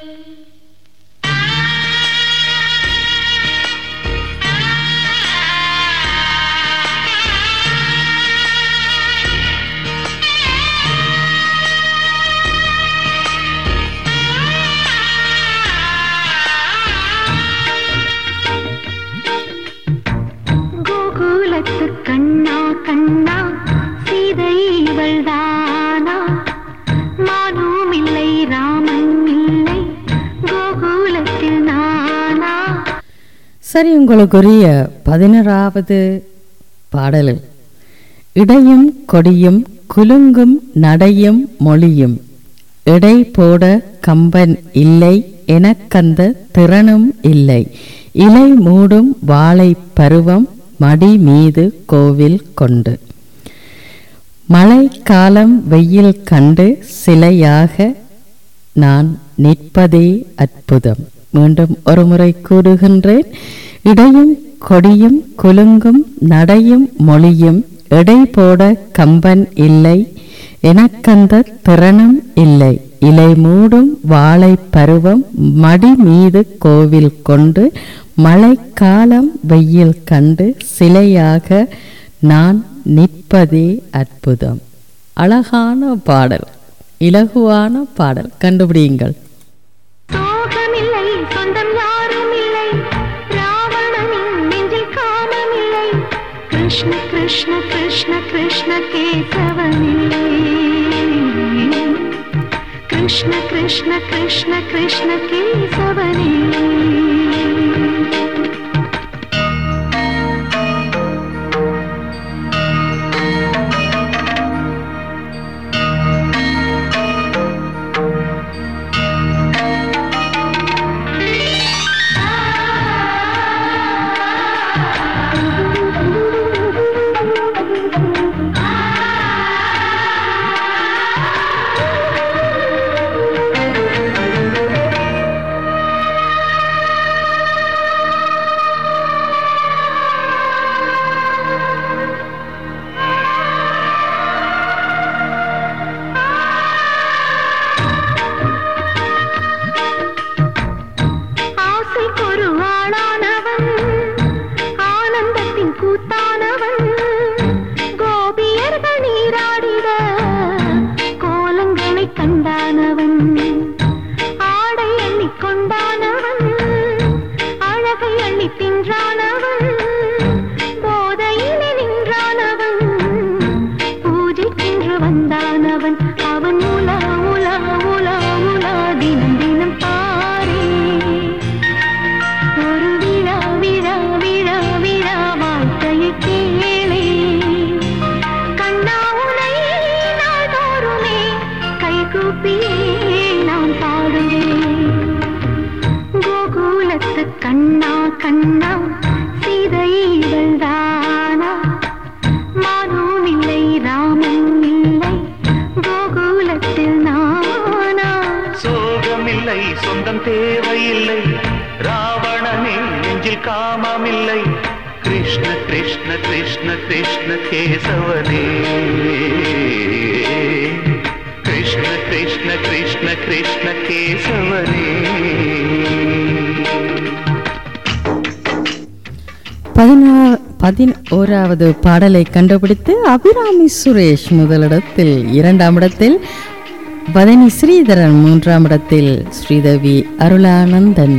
கோகுலத்து கண்ணா கண்ணா சீதை இவள்தானா மானும் இல்லை ராமன் இல்லை கோகுலத்தில் நானா சரி உங்களுக்குரிய பதினோராவது பாடல் இடையும் கொடியும் குலுங்கும் நடையும் மொழியும் இடை போட கம்பன் இல்லை எனக்கந்த திறனும் இல்லை இலை மூடும் வாழை பருவம் மடி மீது கோவில் கொண்டு மழை காலம் வெயில் கண்டு சிலையாக நான் நிற்பதே அற்புதம் மீண்டும் ஒருமுறை கூறுகின்றேன் இடையும் கொடியும் குலுங்கும் நடையும் மொழியும் எடை போட கம்பன் இல்லை எனக்கந்த திறனும் இல்லை இலை மூடும் வாழை பருவம் மடி மீது கோவில் கொண்டு மழைக்காலம் வெயில் கண்டு சிலையாக நான் நிற்பதே அற்புதம் அழகான பாடல் இலகுவான பாடல் கண்டுபிடியுங்கள் சோகமில்லை சொந்தம் யாரும் இல்லை ராவணனின் நெஞ்சில் காமம் இல்லை கிருஷ்ண கிருஷ்ண கிருஷ்ண கிருஷ்ண கேசவனே கிருஷ்ண கிருஷ்ண கிருஷ்ண கிருஷ்ண கேசவனே தேவையில்லை ராவணனின் நெஞ்சில் காமமில்லை கிருஷ்ண கிருஷ்ண கிருஷ்ண கிருஷ்ண கேசவனே கிருஷ்ண கிருஷ்ண கிருஷ்ண கிருஷ்ண கேசவனே பதினா பதினோராவது பாடலை கண்டுபிடித்து அபிராமி சுரேஷ் முதலிடத்தில் இரண்டாம் இடத்தில் பதனி ஸ்ரீதரன் மூன்றாம் இடத்தில் ஸ்ரீதேவி அருளானந்தன்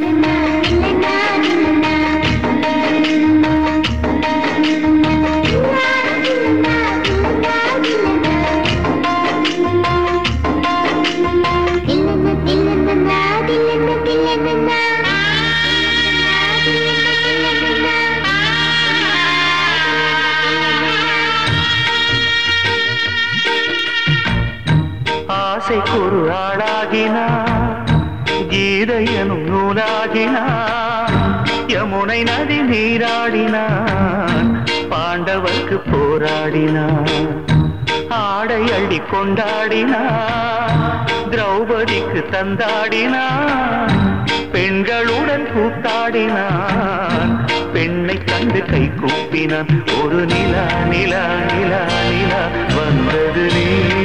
ஆசைக்கொரு ஆளாகினான் கீதையனும் நூலாகினான் யமுனை நதி நீராடினான் பாண்டவர்க்கு போராடினான் ஆடை அள்ளி கொண்டாடினான் திரௌபதிக்கு தந்தாடினான் பெண்களுடன் கூத்தாடினான் பெண்ணை கண்டு கை கூப்பினான் ஒரு நிலா நிலா நிலா நிலா வந்தது நீ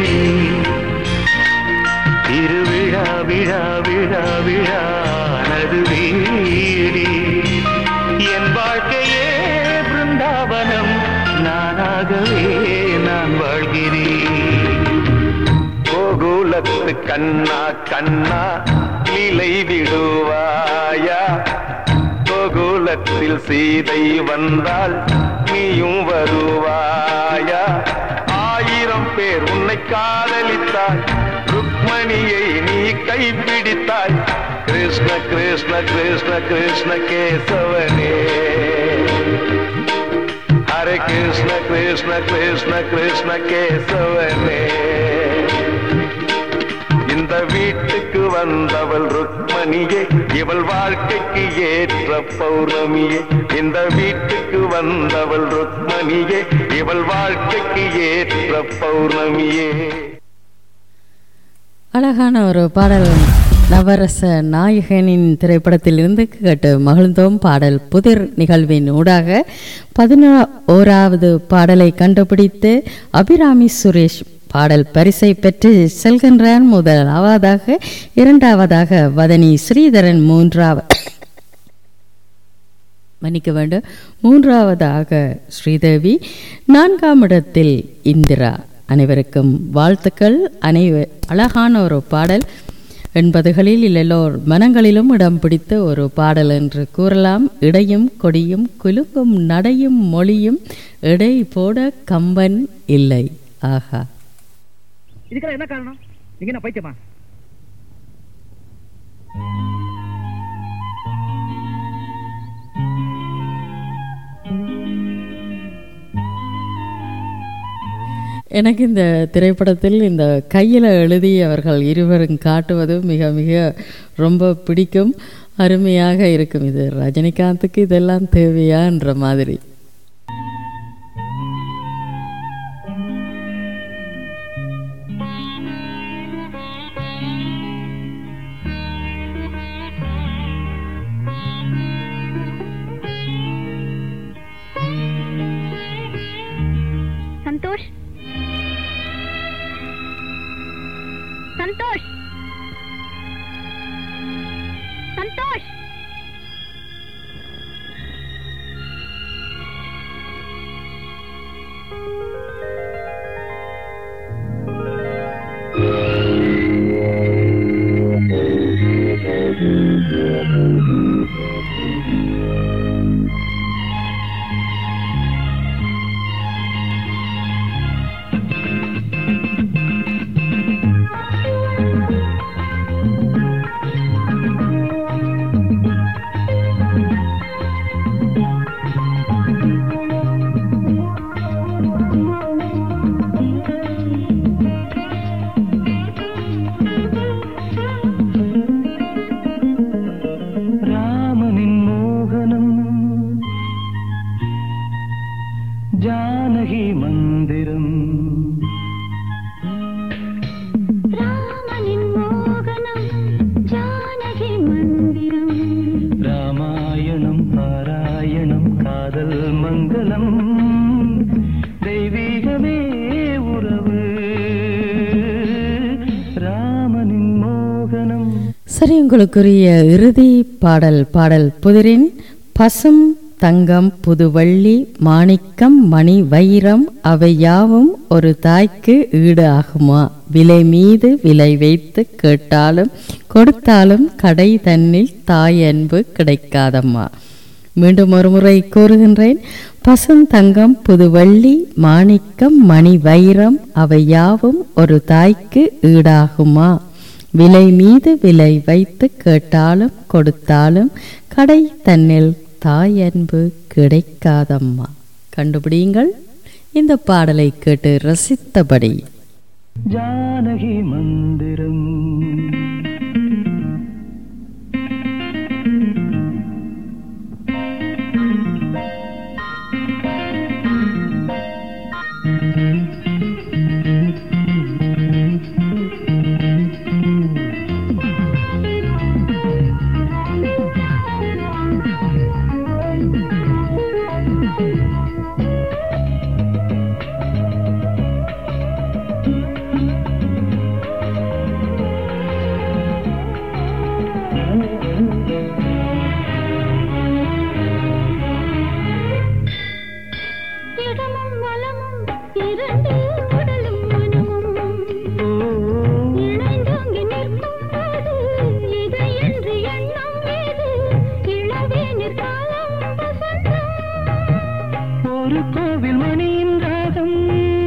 திருவிழா விழா விழா விழானது வீடி என் வாழ்க்கையே பிருந்தாவனம் நானாகவே நான் வாழ்கிறேன் கோகுலத்து கண்ணா கண்ணா லீலை விடுவாயா கோகுலத்தில் சீதை வந்தால் நீயும் வருவாயா ஆயிரம் பேர் உன்னை காதலித்தாய் ருக்மணியை நீ கைப்பிடித்தாய் கிருஷ்ண கிருஷ்ண கிருஷ்ண கிருஷ்ண கேசவனே ஹரே கிருஷ்ண கிருஷ்ண கிருஷ்ண கிருஷ்ண கேசவனே இந்த வீட்டுக்கு வந்தவள் ருக்மணியே இவள் வாழ்க்கைக்கு ஏற்ற பௌர்ணமியே இந்த வீட்டுக்கு வந்தவள் ருக்மணியே இவள் வாழ்க்கைக்கு ஏற்ற பௌர்ணமியே அழகான ஒரு பாடல் நவரச நாயகனின் திரைப்படத்திலிருந்து கேட்டு மகிழ்ந்தோம் பாடல் புதிர் நிகழ்வின் ஊடாக பதினோராவது பாடலை கண்டுபிடித்து அபிராமி சுரேஷ் பாடல் பரிசை பெற்று செல்கின்றான் முதலாவதாக இரண்டாவதாக வதனி ஸ்ரீதரன் மூன்றாவது மன்னிக்க வேண்டும் மூன்றாவதாக ஸ்ரீதேவி நான்காம் இடத்தில் இந்திரா அனைவருக்கும் வாழ்த்துக்கள் அனைவ அழகான ஒரு பாடல் எண்பதுகளில் எல்லோர் மனங்களிலும் இடம் பிடித்த ஒரு பாடல் என்று கூறலாம் இடையும் கொடியும் குலுங்கும் நடையும் மொழியும் இடை போட கம்பன் இல்லை ஆஹா இதுக்கெல்லாம் என்ன காரணம் நீங்க என்ன பைத்தியமா எனக்கு இந்த திரைப்படத்தில் இந்த கையில் எழுதி அவர்கள் இருவரும் காட்டுவது மிக மிக ரொம்ப பிடிக்கும் அருமையாக இருக்கும் இது ரஜினிகாந்துக்கு இதெல்லாம் தேவையான்ற மாதிரி சந்தோஷ் சந்தோஷ் சந்தோஷ் ராமனின் மோகனம் ஜானகி மந்திரம் ராமனின் மோகனம் ஜானகி சரி உங்களுக்குரிய இறுதி பாடல் பாடல் புதிரின் பசும் தங்கம் புதுவள்ளி மாணிக்கம் மணி வைரம் அவை யாவும் ஒரு தாய்க்கு ஈடு ஆகுமா விலை மீது விலை வைத்து கேட்டாலும் கொடுத்தாலும் கடை தன்னில் தாய் அன்பு கிடைக்காதம்மா மீண்டும் ஒரு முறை கூறுகின்றேன் பசுந்தங்கம் புதுவள்ளி மாணிக்கம் மணி வைரம் அவை யாவும் ஒரு தாய்க்கு ஈடாகுமா விலை மீது விலை வைத்து கேட்டாலும் கொடுத்தாலும் கடை தன்னில் தாய் அன்பு கிடைக்காதம்மா கண்டுபிடியுங்கள் இந்த பாடலை கேட்டு ரசித்தபடி ஜானகி மந்திரம் இடமும் வலமும் இரண்டு உடலும் மனமும் இணைந்தோங்கி நிற்கும் போது இதை என்று எண்ணம் ஏது இளவேனிற் காலம் வசந்தம் ஒரு கோவில் மணியின் ராகம்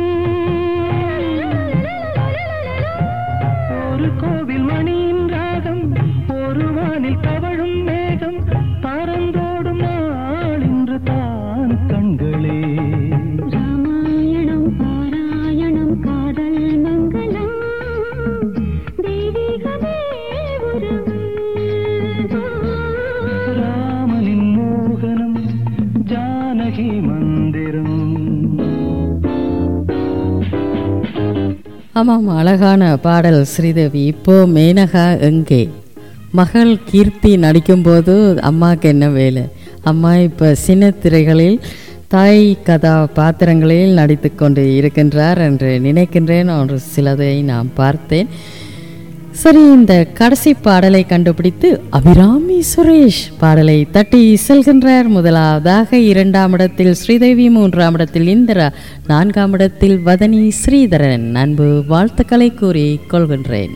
ஒரு கோவில் மணியின் ராகம் ஒரு வானில் தவழும் மேகம் பறந்தோடும் நாள் இன்று தான் கண்களே ராமாயணம் பாராயணம் காதல் மங்களம் தெய்வீகமே உறவு ராமனின் மோகனம் ஜானகி மந்திரம் ஆமாம் அழகான பாடல் ஸ்ரீதேவி இப்போ மேனகா எங்கே மகள் கீர்த்தி நடிக்கும்போது அம்மாவுக்கு என்ன வேலை அம்மா இப்போ சின்ன திரைகளில் தாய் கதாபாத்திரங்களில் நடித்து கொண்டு இருக்கின்றார் என்று நினைக்கின்றேன் ஒரு சிலதை நான் பார்த்தேன் சரி இந்த கடைசி பாடலை கண்டுபிடித்து அபிராமி சுரேஷ் பாடலை தட்டி செல்கின்றார் முதலாவதாக இரண்டாம் இடத்தில் ஸ்ரீதேவி மூன்றாம் இடத்தில் இந்திரா நான்காம் இடத்தில் வதனி ஸ்ரீதரன் அன்பு வாழ்த்துக்களை கூறி கொள்கின்றேன்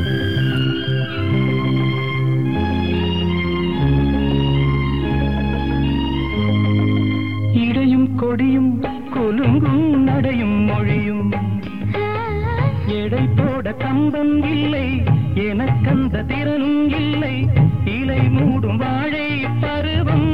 இடையும் கொடியும் குலுங்கும் நடையும் மொழியும் எடை போட கம்பம் இல்லை எனக்கந்த திறனும் இல்லை இலை மூடும் வாழை பருவம்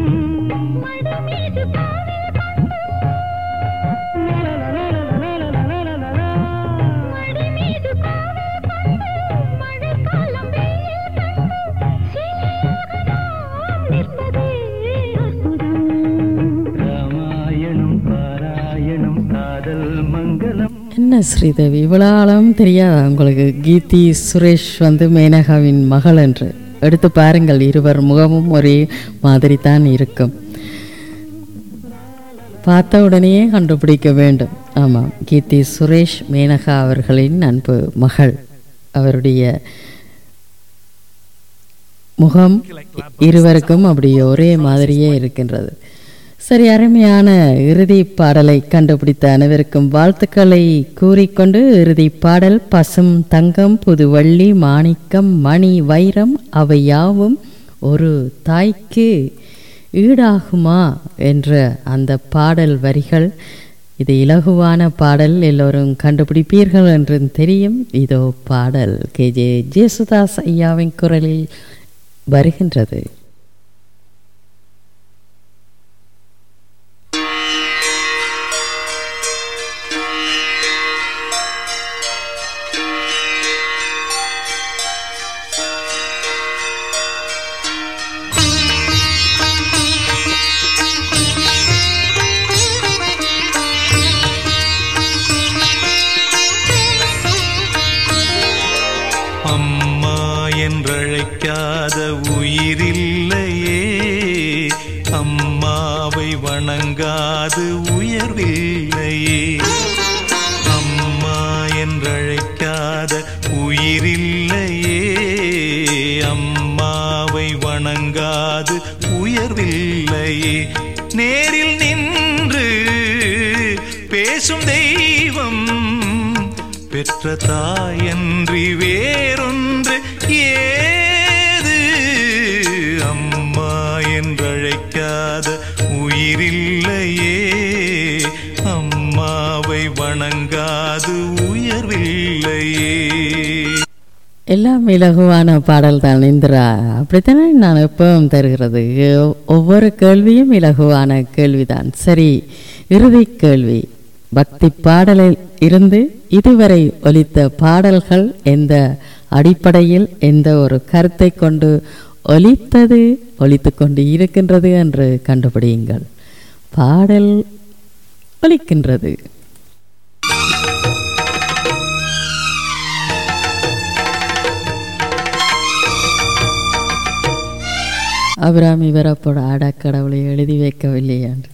ராமாயணம் பாராயணம் காதல் மங்களம் என்ன ஸ்ரீதேவி இவ்வளோ ஆழம் தெரியாதா உங்களுக்கு கீதி சுரேஷ் வந்து மேனகாவின் மகள் என்று எடுத்து பாருங்கள் இருவர் முகமும் ஒரே மாதிரி தான் இருக்கும் பார்த்த உடனேயே கண்டுபிடிக்க வேண்டும் ஆமாம் கீர்த்தி சுரேஷ் மேனகா அவர்களின் அன்பு மகள் அவருடைய முகம் இருவருக்கும் அப்படி ஒரே மாதிரியே இருக்கின்றது சரி அருமையான இறுதி பாடலை கண்டுபிடித்த அனைவருக்கும் வாழ்த்துக்களை கூறிக்கொண்டு இறுதி பாடல் பசும் தங்கம் புதுவள்ளி மாணிக்கம் மணி வைரம் அவை யாவும் ஒரு தாய்க்கு ஈடாகுமா என்ற அந்த பாடல் வரிகள் இது இலகுவான பாடல் எல்லோரும் கண்டுபிடிப்பீர்கள் என்று தெரியும் இதோ பாடல் கே ஜே ஜேசுதாஸ் ஐயாவின் குரலில் வருகின்றது அம்மா என்றழைக்காத உயிரில்லையே அம்மாவை வணங்காது உயர்வில்லையே அம்மா என்றழைக்காத உயிரில்லையே பேசும் தெய்வம் பெற்ற தாயன்றி வேறொன்று ஏது அம்மா என்றழைக்காத உயிரில்லையே அம்மாவை வணங்காது உயர்வில்லையே எல்லாம் இலகுவான பாடல் தான் இந்திரா அப்படித்தானே நான் எப்பவும் தருகிறது ஒ- ஒவ்வொரு கேள்வியும் இலகுவான கேள்விதான் சரி இறுதி கேள்வி பக்தி பாடலில் இருந்து இதுவரை ஒலித்த பாடல்கள் எந்த அடிப்படையில் எந்த ஒரு கருத்தை கொண்டு ஒலித்தது ஒலித்து கொண்டு இருக்கின்றது என்று கண்டுபிடியுங்கள் பாடல் ஒலிக்கின்றது அபிராமி வரப்போட ஆடக்கடவுளை எழுதி வைக்கவில்லையா என்று.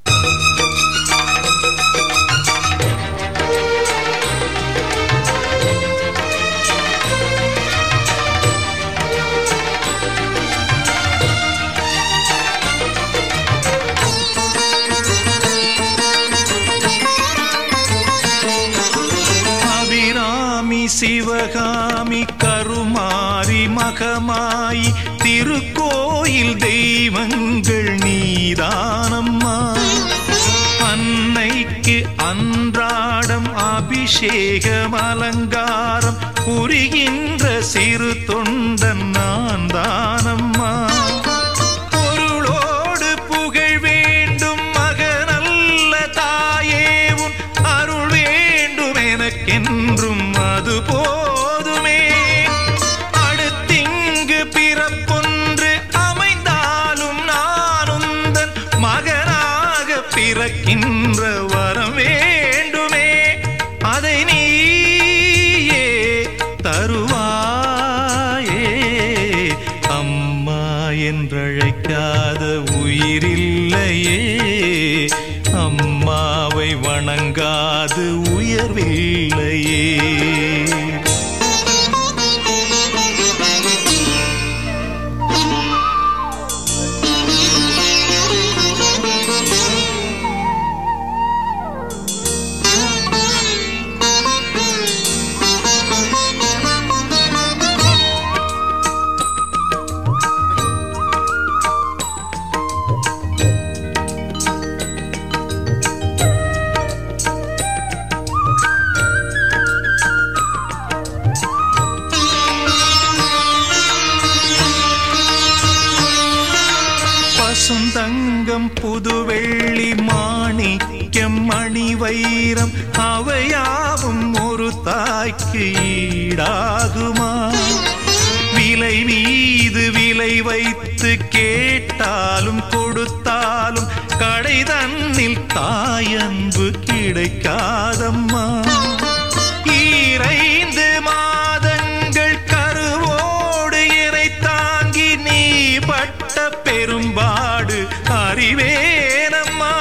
அபிராமி சிவகாமி கருமாரி மகமாயி திருக்கோயில் தெய்வங்கள் நீதானம்மா அன்னைக்கு அன்றாடம் அபிஷேகம் அலங்காரம் புரிகின்ற சிறு தொண்டன் நான் தானம்மா பொருளோடு புகழ் வேண்டும் மகனல்ல தாயே உன் அருள் வேண்டும் எனக்கென்றும் அது போதுமே அடுத்திங்கு பிறப்பொன்று அமைந்தாலும் நான் உந்தன் மகனாக பிறக்கின்ற வரம் வேண்டுமே அதை நீயே தருவாயே அம்மா என்றழைக்காத உயிரில்லையே அம்மாவை வணங்காது உயர்வில்லையே பசுந்தங்கம் புதுவெள்ளி மாணிக்கம் மணி வைரம் அவையாவும் ஒரு தாய்க்கு ஈடாகுமா விலை மீது விலை வைத்து கேட்டாலும் கொடுத்தாலும் கடை தன்னில் தாயன்பு கிடைக்காதம்மா ஈரைந்து மாதங்கள் கருவோடு இறை தாங்கி நீ பட்ட பெரும்பாடு அறிவேனம்மா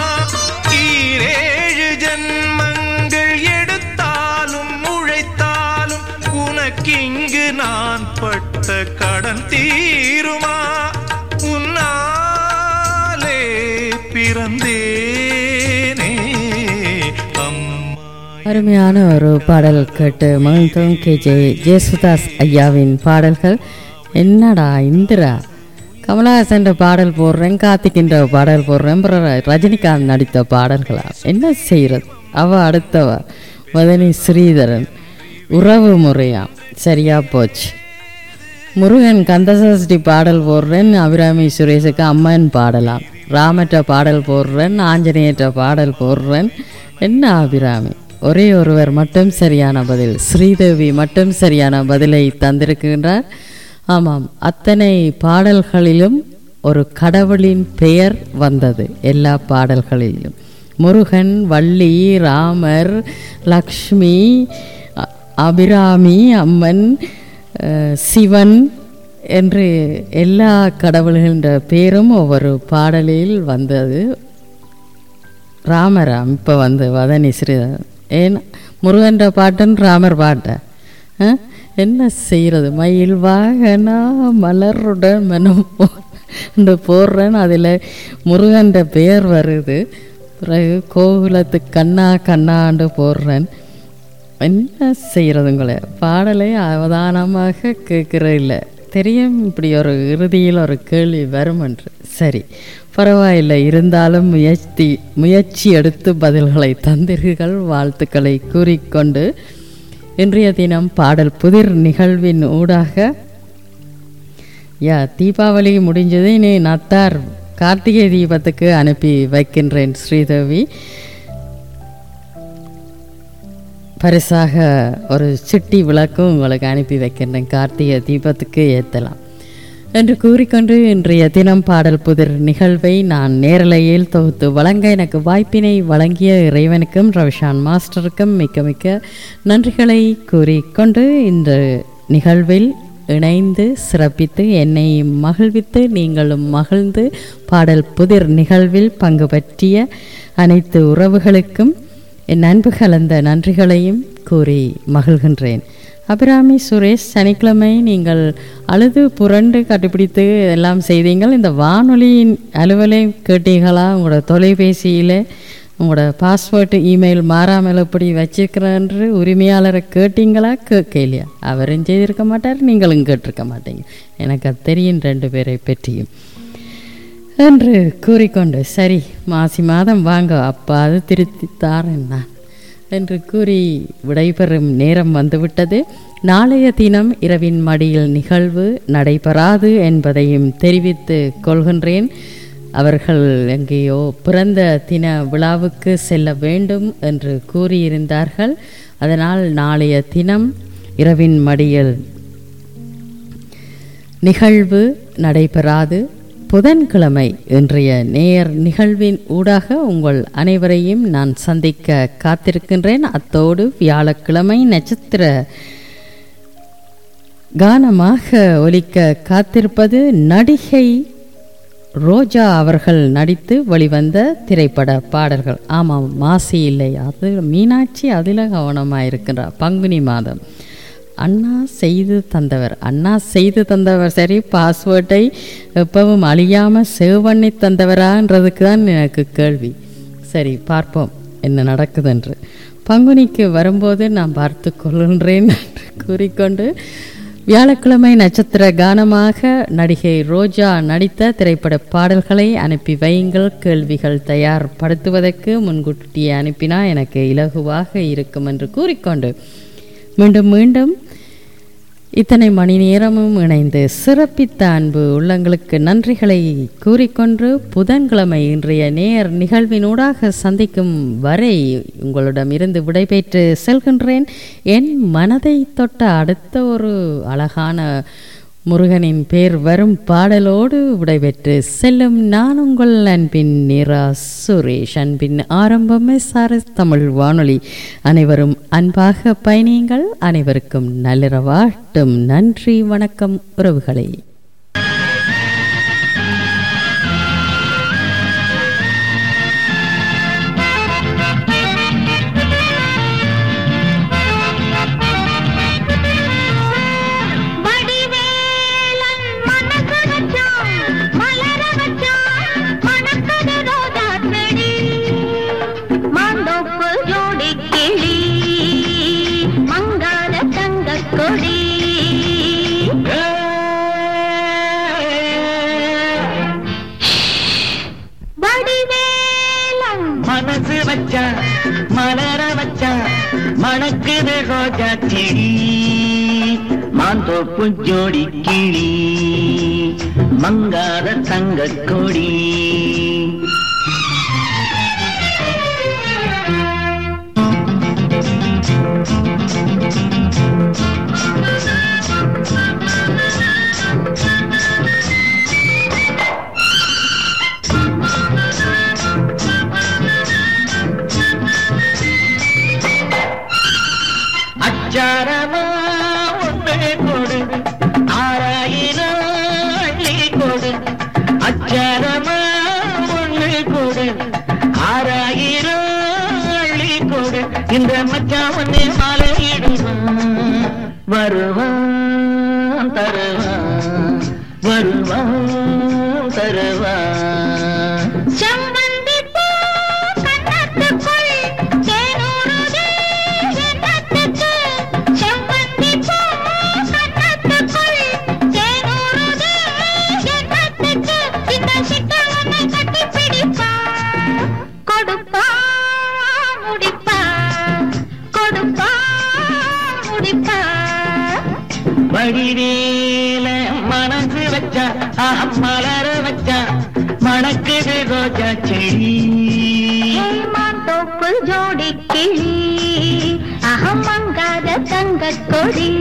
ஈரேழு ஜன்மங்கள் எடுத்தாலும் உழைத்தாலும் உனக்கிங்கு நான் பட்ட கடன் தீருமா உன்னாலே பிறந்தேனே அருமையான ஒரு பாடல் கேட்டு மகிழ்ந்தோம் கே ஜே ஜேசுதாஸ் ஐயாவின் பாடல்கள் என்னடா இந்திரா கமலஹாசன் பாடல் போடுறேன் கார்த்திக்கின்ற பாடல் போடுறேன் அப்புறம் ரஜினிகாந்த் நடித்த பாடல்களா என்ன செய்யறது அவ அடுத்தவ வதனி ஸ்ரீதரன் உறவு முறையா சரியா போச்சு முருகன் கந்தசஷ்டி பாடல் போடுறேன் அபிராமி சுரேஷுக்கு அம்மன் பாடலாம் ராமற்ற பாடல் போடுறேன் ஆஞ்சநேயற்ற பாடல் போடுறேன் என்ன அபிராமி ஒரே ஒருவர் மட்டும் சரியான பதில் ஸ்ரீதேவி மட்டும் சரியான பதிலை தந்திருக்கின்றார் ஆமாம் அத்தனை பாடல்களிலும் ஒரு கடவுளின் பெயர் வந்தது எல்லா பாடல்களிலும் முருகன் வள்ளி ராமர் லக்ஷ்மி அ- அபிராமி அம்மன் அஹ், சிவன் என்று எல்லா கடவுள்களின் பேரும் ஒவ்வொரு பாடலில் வந்தது ராமராம் இப்போ வந்து வதனி ஸ்ரீதரன் ஏன் முருகன்ற பாட்டுன்னு ராமர் பாட்ட ஆ? என்ன செய்கிறது மயில் வாகனா மலருடன் மனம் என்று போடுறேன்னு அதில் முருகன்ற பெயர் வருது பிறகு கோகுலத்துக்கு கண்ணா கண்ணாண்டு போடுறேன் என்ன செய்கிறதுங்களே பாடலை அவதானமாக கேட்குற இல்லை தெரியும் இப்படி ஒரு இறுதியில் ஒரு கேள்வி வரும் என்று சரி பரவாயில்லை இருந்தாலும் முயற்சி முயற்சி எடுத்து பதில்களை தந்தீர்கள் வாழ்த்துக்களை கூறிக்கொண்டு இன்றைய தினம் பாடல் புதிர் நிகழ்வின் ஊடாக யா தீபாவளி முடிஞ்சது இனி நத்தார் கார்த்திகை தீபத்துக்கு அனுப்பி வைக்கின்றேன் ஸ்ரீதேவி பரிசாக ஒரு சிட்டி விளக்கும் உங்களுக்கு அனுப்பி வைக்கின்றேன் கார்த்திகை தீபத்துக்கு ஏற்றலாம் என்று கூறிக்கொண்டு இன்றைய தினம் பாடல் புதிர் நிகழ்வை நான் நேரலையில் தொகுத்து வழங்க எனக்கு வாய்ப்பினை வழங்கிய இறைவனுக்கும் ரவிஷான் மாஸ்டருக்கும் மிக்க மிக்க நன்றிகளை கூறிக்கொண்டு இந்த நிகழ்வில் இணைந்து சிறப்பித்து என்னை மகிழ்வித்து நீங்களும் மகிழ்ந்து பாடல் புதிர் நிகழ்வில் பங்கு பற்றிய அனைத்து உறவுகளுக்கும் என் அன்பு கலந்த நன்றிகளையும் கூறி மகிழ்கின்றேன் அபிராமி சுரேஷ் சனிக்கிழமை நீங்கள் அழுது புரண்டு கண்டுபிடித்து எல்லாம் செய்தீங்கள் இந்த வானொலியின் அலுவலை கேட்டீங்களா உங்களோட தொலைபேசியில் உங்களோட பாஸ்வேர்டு இமெயில் மாறாமல் எப்படி வச்சிருக்கிறன்று உரிமையாளரை கேட்டீங்களா கேட்கலையா அவரும் செய்திருக்க மாட்டார் நீங்களும் கேட்டிருக்க மாட்டீங்க எனக்கு அது தெரியும் ரெண்டு பேரை பற்றியும் என்று கூறிக்கொண்டு சரி மாசி மாதம் வாங்க அப்பா அது திருத்தி தாரேன் நான் என்று கூறி விடைபெறும் நேரம் வந்துவிட்டது நாளைய தினம் இரவின் மடியில் நிகழ்வு நடைபெறாது என்பதையும் தெரிவித்து கொள்கின்றேன் அவர்கள் எங்கேயோ பிறந்த தின விழாவுக்கு செல்ல வேண்டும் என்று கூறியிருந்தார்கள் அதனால் நாளைய தினம் இரவின் மடியில் நிகழ்வு நடைபெறாது புதன்கிழமை இன்றைய நேர் நிகழ்வின் ஊடாக உங்கள் அனைவரையும் நான் சந்திக்க காத்திருக்கின்றேன் அத்தோடு வியாழக்கிழமை நட்சத்திர கானமாக ஒலிக்க காத்திருப்பது நடிகை ரோஜா அவர்கள் நடித்து வெளிவந்த திரைப்பட பாடல்கள் ஆமாம் மாசி இல்லை அது மீனாட்சி அதில் கவனமாக இருக்கின்றார் பங்குனி மாதம் அண்ணா செய்து தந்தவர் அண்ணா செய்து தந்தவர் சரி பாஸ்வேர்டை எப்பவும் அழியாமல் சேவ் பண்ணி தந்தவரான்றதுக்கு தான் எனக்கு கேள்வி சரி பார்ப்போம் என்ன நடக்குதென்று பங்குனிக்கு வரும்போது நான் பார்த்து கொள்கின்றேன் என்று கூறிக்கொண்டு வியாழக்கிழமை நட்சத்திர கானமாக நடிகை ரோஜா நடித்த திரைப்பட பாடல்களை அனுப்பி வையுங்கள் கேள்விகள் தயார்படுத்துவதற்கு முன்கூட்டியே அனுப்பினா எனக்கு இலகுவாக இருக்கும் என்று கூறிக்கொண்டு மீண்டும் மீண்டும் இத்தனை மணி நேரமும் இணைந்து சிறப்பித்த அன்பு உள்ளங்களுக்கு நன்றிகளை கூறிக்கொண்டு புதன்கிழமை இன்றைய நேர் நிகழ்வினூடாக சந்திக்கும் வரை உங்களிடமிருந்து விடைபெற்று செல்கின்றேன் என் மனதை தொட்ட அடுத்த ஒரு அழகான முருகனின் பேர் வரும் பாடலோடு விடைபெற்று செல்லும் நான் உங்கள் அன்பின் நிரா சுரேஷ் அன்பின் ஆரம்பமே சாரஸ் தமிழ் வானொலி அனைவரும் அன்பாக பயணியுங்கள் அனைவருக்கும் நள்ளிரவாட்டும் நன்றி வணக்கம் உறவுகளே வடிவேலன் மனசு வச்சான், மலர வச்சான், மணக்குது ரோஜா செடி. மாந்தோப்பு ஜோடி கிளி, மங்காத தங்கக் கொடி. வடிவேலன் மனசு வச்சா மலர வச்சா மணக்குது ரோஜா செடி மாந்தோப்பு ஜோடி கிளி மங்காத தங்க கொடி அச்சாரமா ஒன்று கொடு ஆறாயிரம் அள்ளி கொடு அச்சாரமா ஒன்று கொடு ஆறாயிரம் அள்ளி கொடு இந்த மச்சான் ஒன்னே மாலையிடுவான் வருவான் தருவான் வருவான் தருவான் செம்பந்தி பூ வழிவேல மனசு வச்சா ஆஹா, மலர வச்சா மணக்குது ரோஜா செடி தோப்பு ஜோடி கிளி அகம் மங்காத தங்க கொடி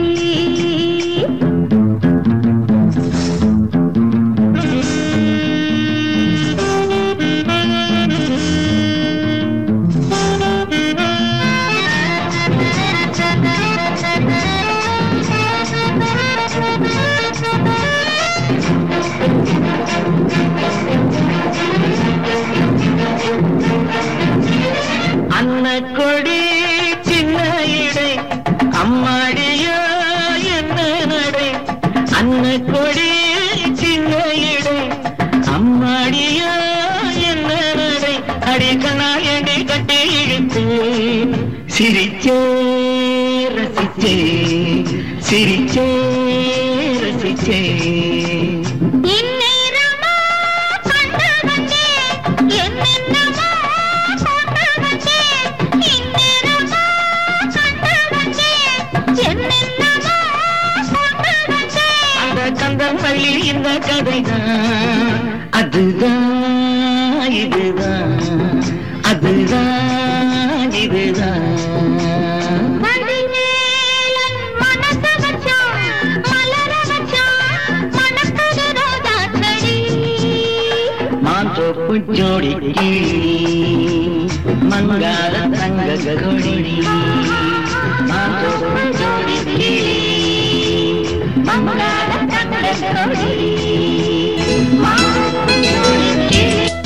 அன்ன கொடி சின்ன இடை அம்மாடியோ என்ன நடை அன்ன கொடி சின்ன இடை அம்மாடியோ என்ன நடை அடிக்கணா எடை கட்டி இழுத்து சிரிச்சே ரசிச்சே சிரிச்சே ரசிச்சே இந்நேரமா கண்டு வந்தேன் என்னென்னமோ கொண்டு வந்தேன் இந்நேரமா கண்டு வந்தேன் என்னென்னமோ கொண்டு வந்தேன் அந்த கந்தம் வள்ளி இந்த கதைதான் அதுதான் இதுதான் அதுதான் இதுதான் வடிவேலன் மனசு வச்சான் மலர வச்சான் மணக்குது ரோஜா செடி மாந்தோப்பு ஜோடி மங்காத தங்க கொடி மாந்தோப்பு ஜோடி மங்காத தங்க கொடி மாந்தோப்பு ஜோடி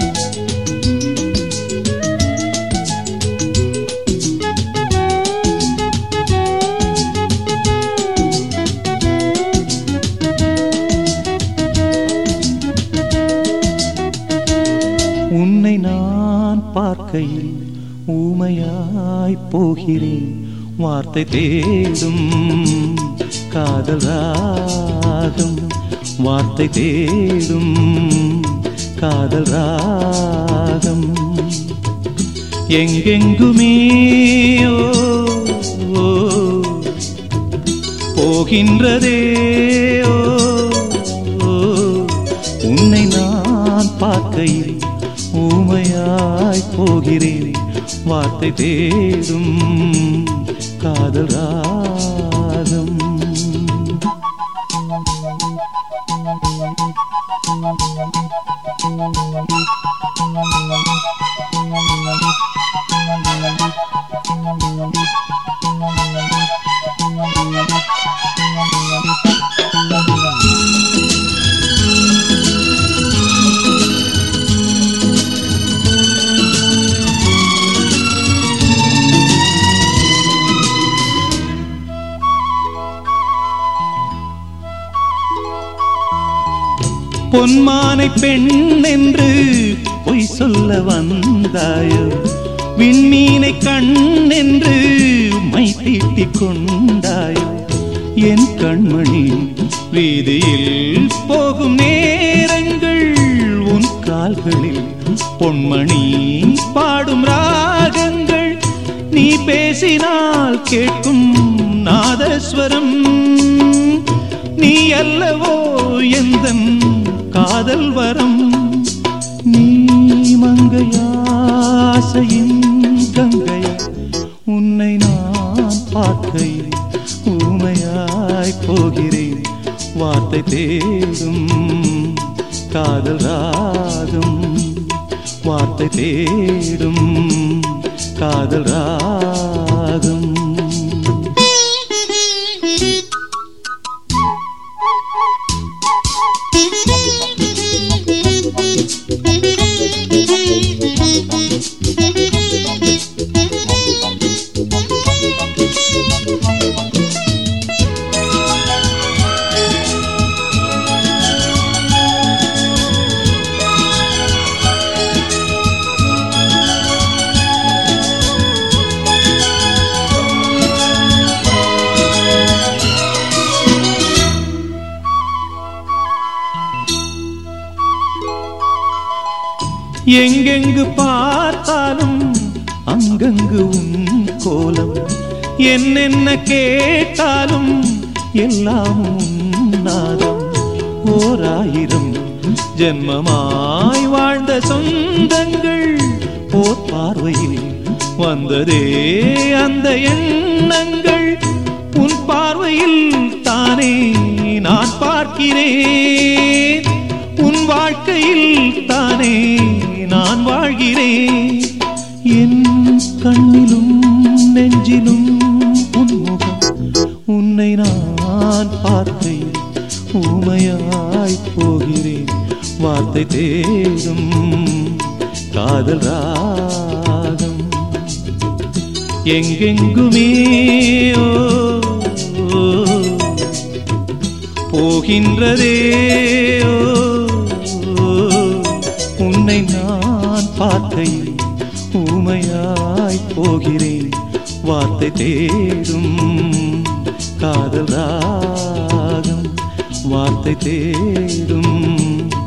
உன்னை நான் பார்க்கையில் ஊமையாய் போகிறேன் வார்த்தை தேடும் காதல் ராகம் வார்த்தை தேடும் காதல் ராகம் எங்கெங்குமே ஓ, ஓ, போகின்றதே ஓ, ஓ, உன்னை நான் பார்க்கையில் ஊமையாய் போகிறேன் வார்த்தை தேடும் காதல் ராகம் பொன்மானை பெண் என்று பொய் சொல்ல வந்தாயோ விண்மீனை கண் என்று மை தீட்டிக் கொண்டாயோ என் கண்மணி வீதியில் போகும் நேரங்கள் உன் கால்களில் பொன்மணி பாடும் ராகங்கள் நீ பேசினால் கேட்கும் நாதஸ்வரம் நீ அல்லவோ எந்தன் காதல் வரம் நீ மங்கையாசையின் கங்கையா உன்னை நான் பார்க்கையில் ஊமையாய் போகிறேன் வார்த்தை தேடும் காதல் ராகம் வார்த்தை தேடும் காதல் ராகம் எங்கெங்கு பார்த்தாலும் அங்கங்கு உன் கோலம் என்னென்ன கேட்டாலும் எல்லாம் உன் நாதம் ஓராயிரம் ஜென்மமாய் வாழ்ந்த சொந்தங்கள் ஓர் பார்வையில் வந்ததே அந்த எண்ணங்கள் உன் பார்வையில் தானே நான் பார்க்கிறேன் உன் வாழ்க்கையில் தானே நான் வாழ்கிறேன் என் கண்ணிலும் நெஞ்சிலும் உன் முகம் உன்னை நான் பார்க்கையில் ஊமையாய் போகிறேன் வார்த்தை தேடும் காதல் ராகம் எங்கெங்குமே ஓ, ஓ, போகின்றதே ஓ, ஓ, உன்னை நான் பார்க்கையில் ஊமையாய் போகிறேன் வார்த்தை தேடும் காதல் ராகம் வார்த்தை தேடும்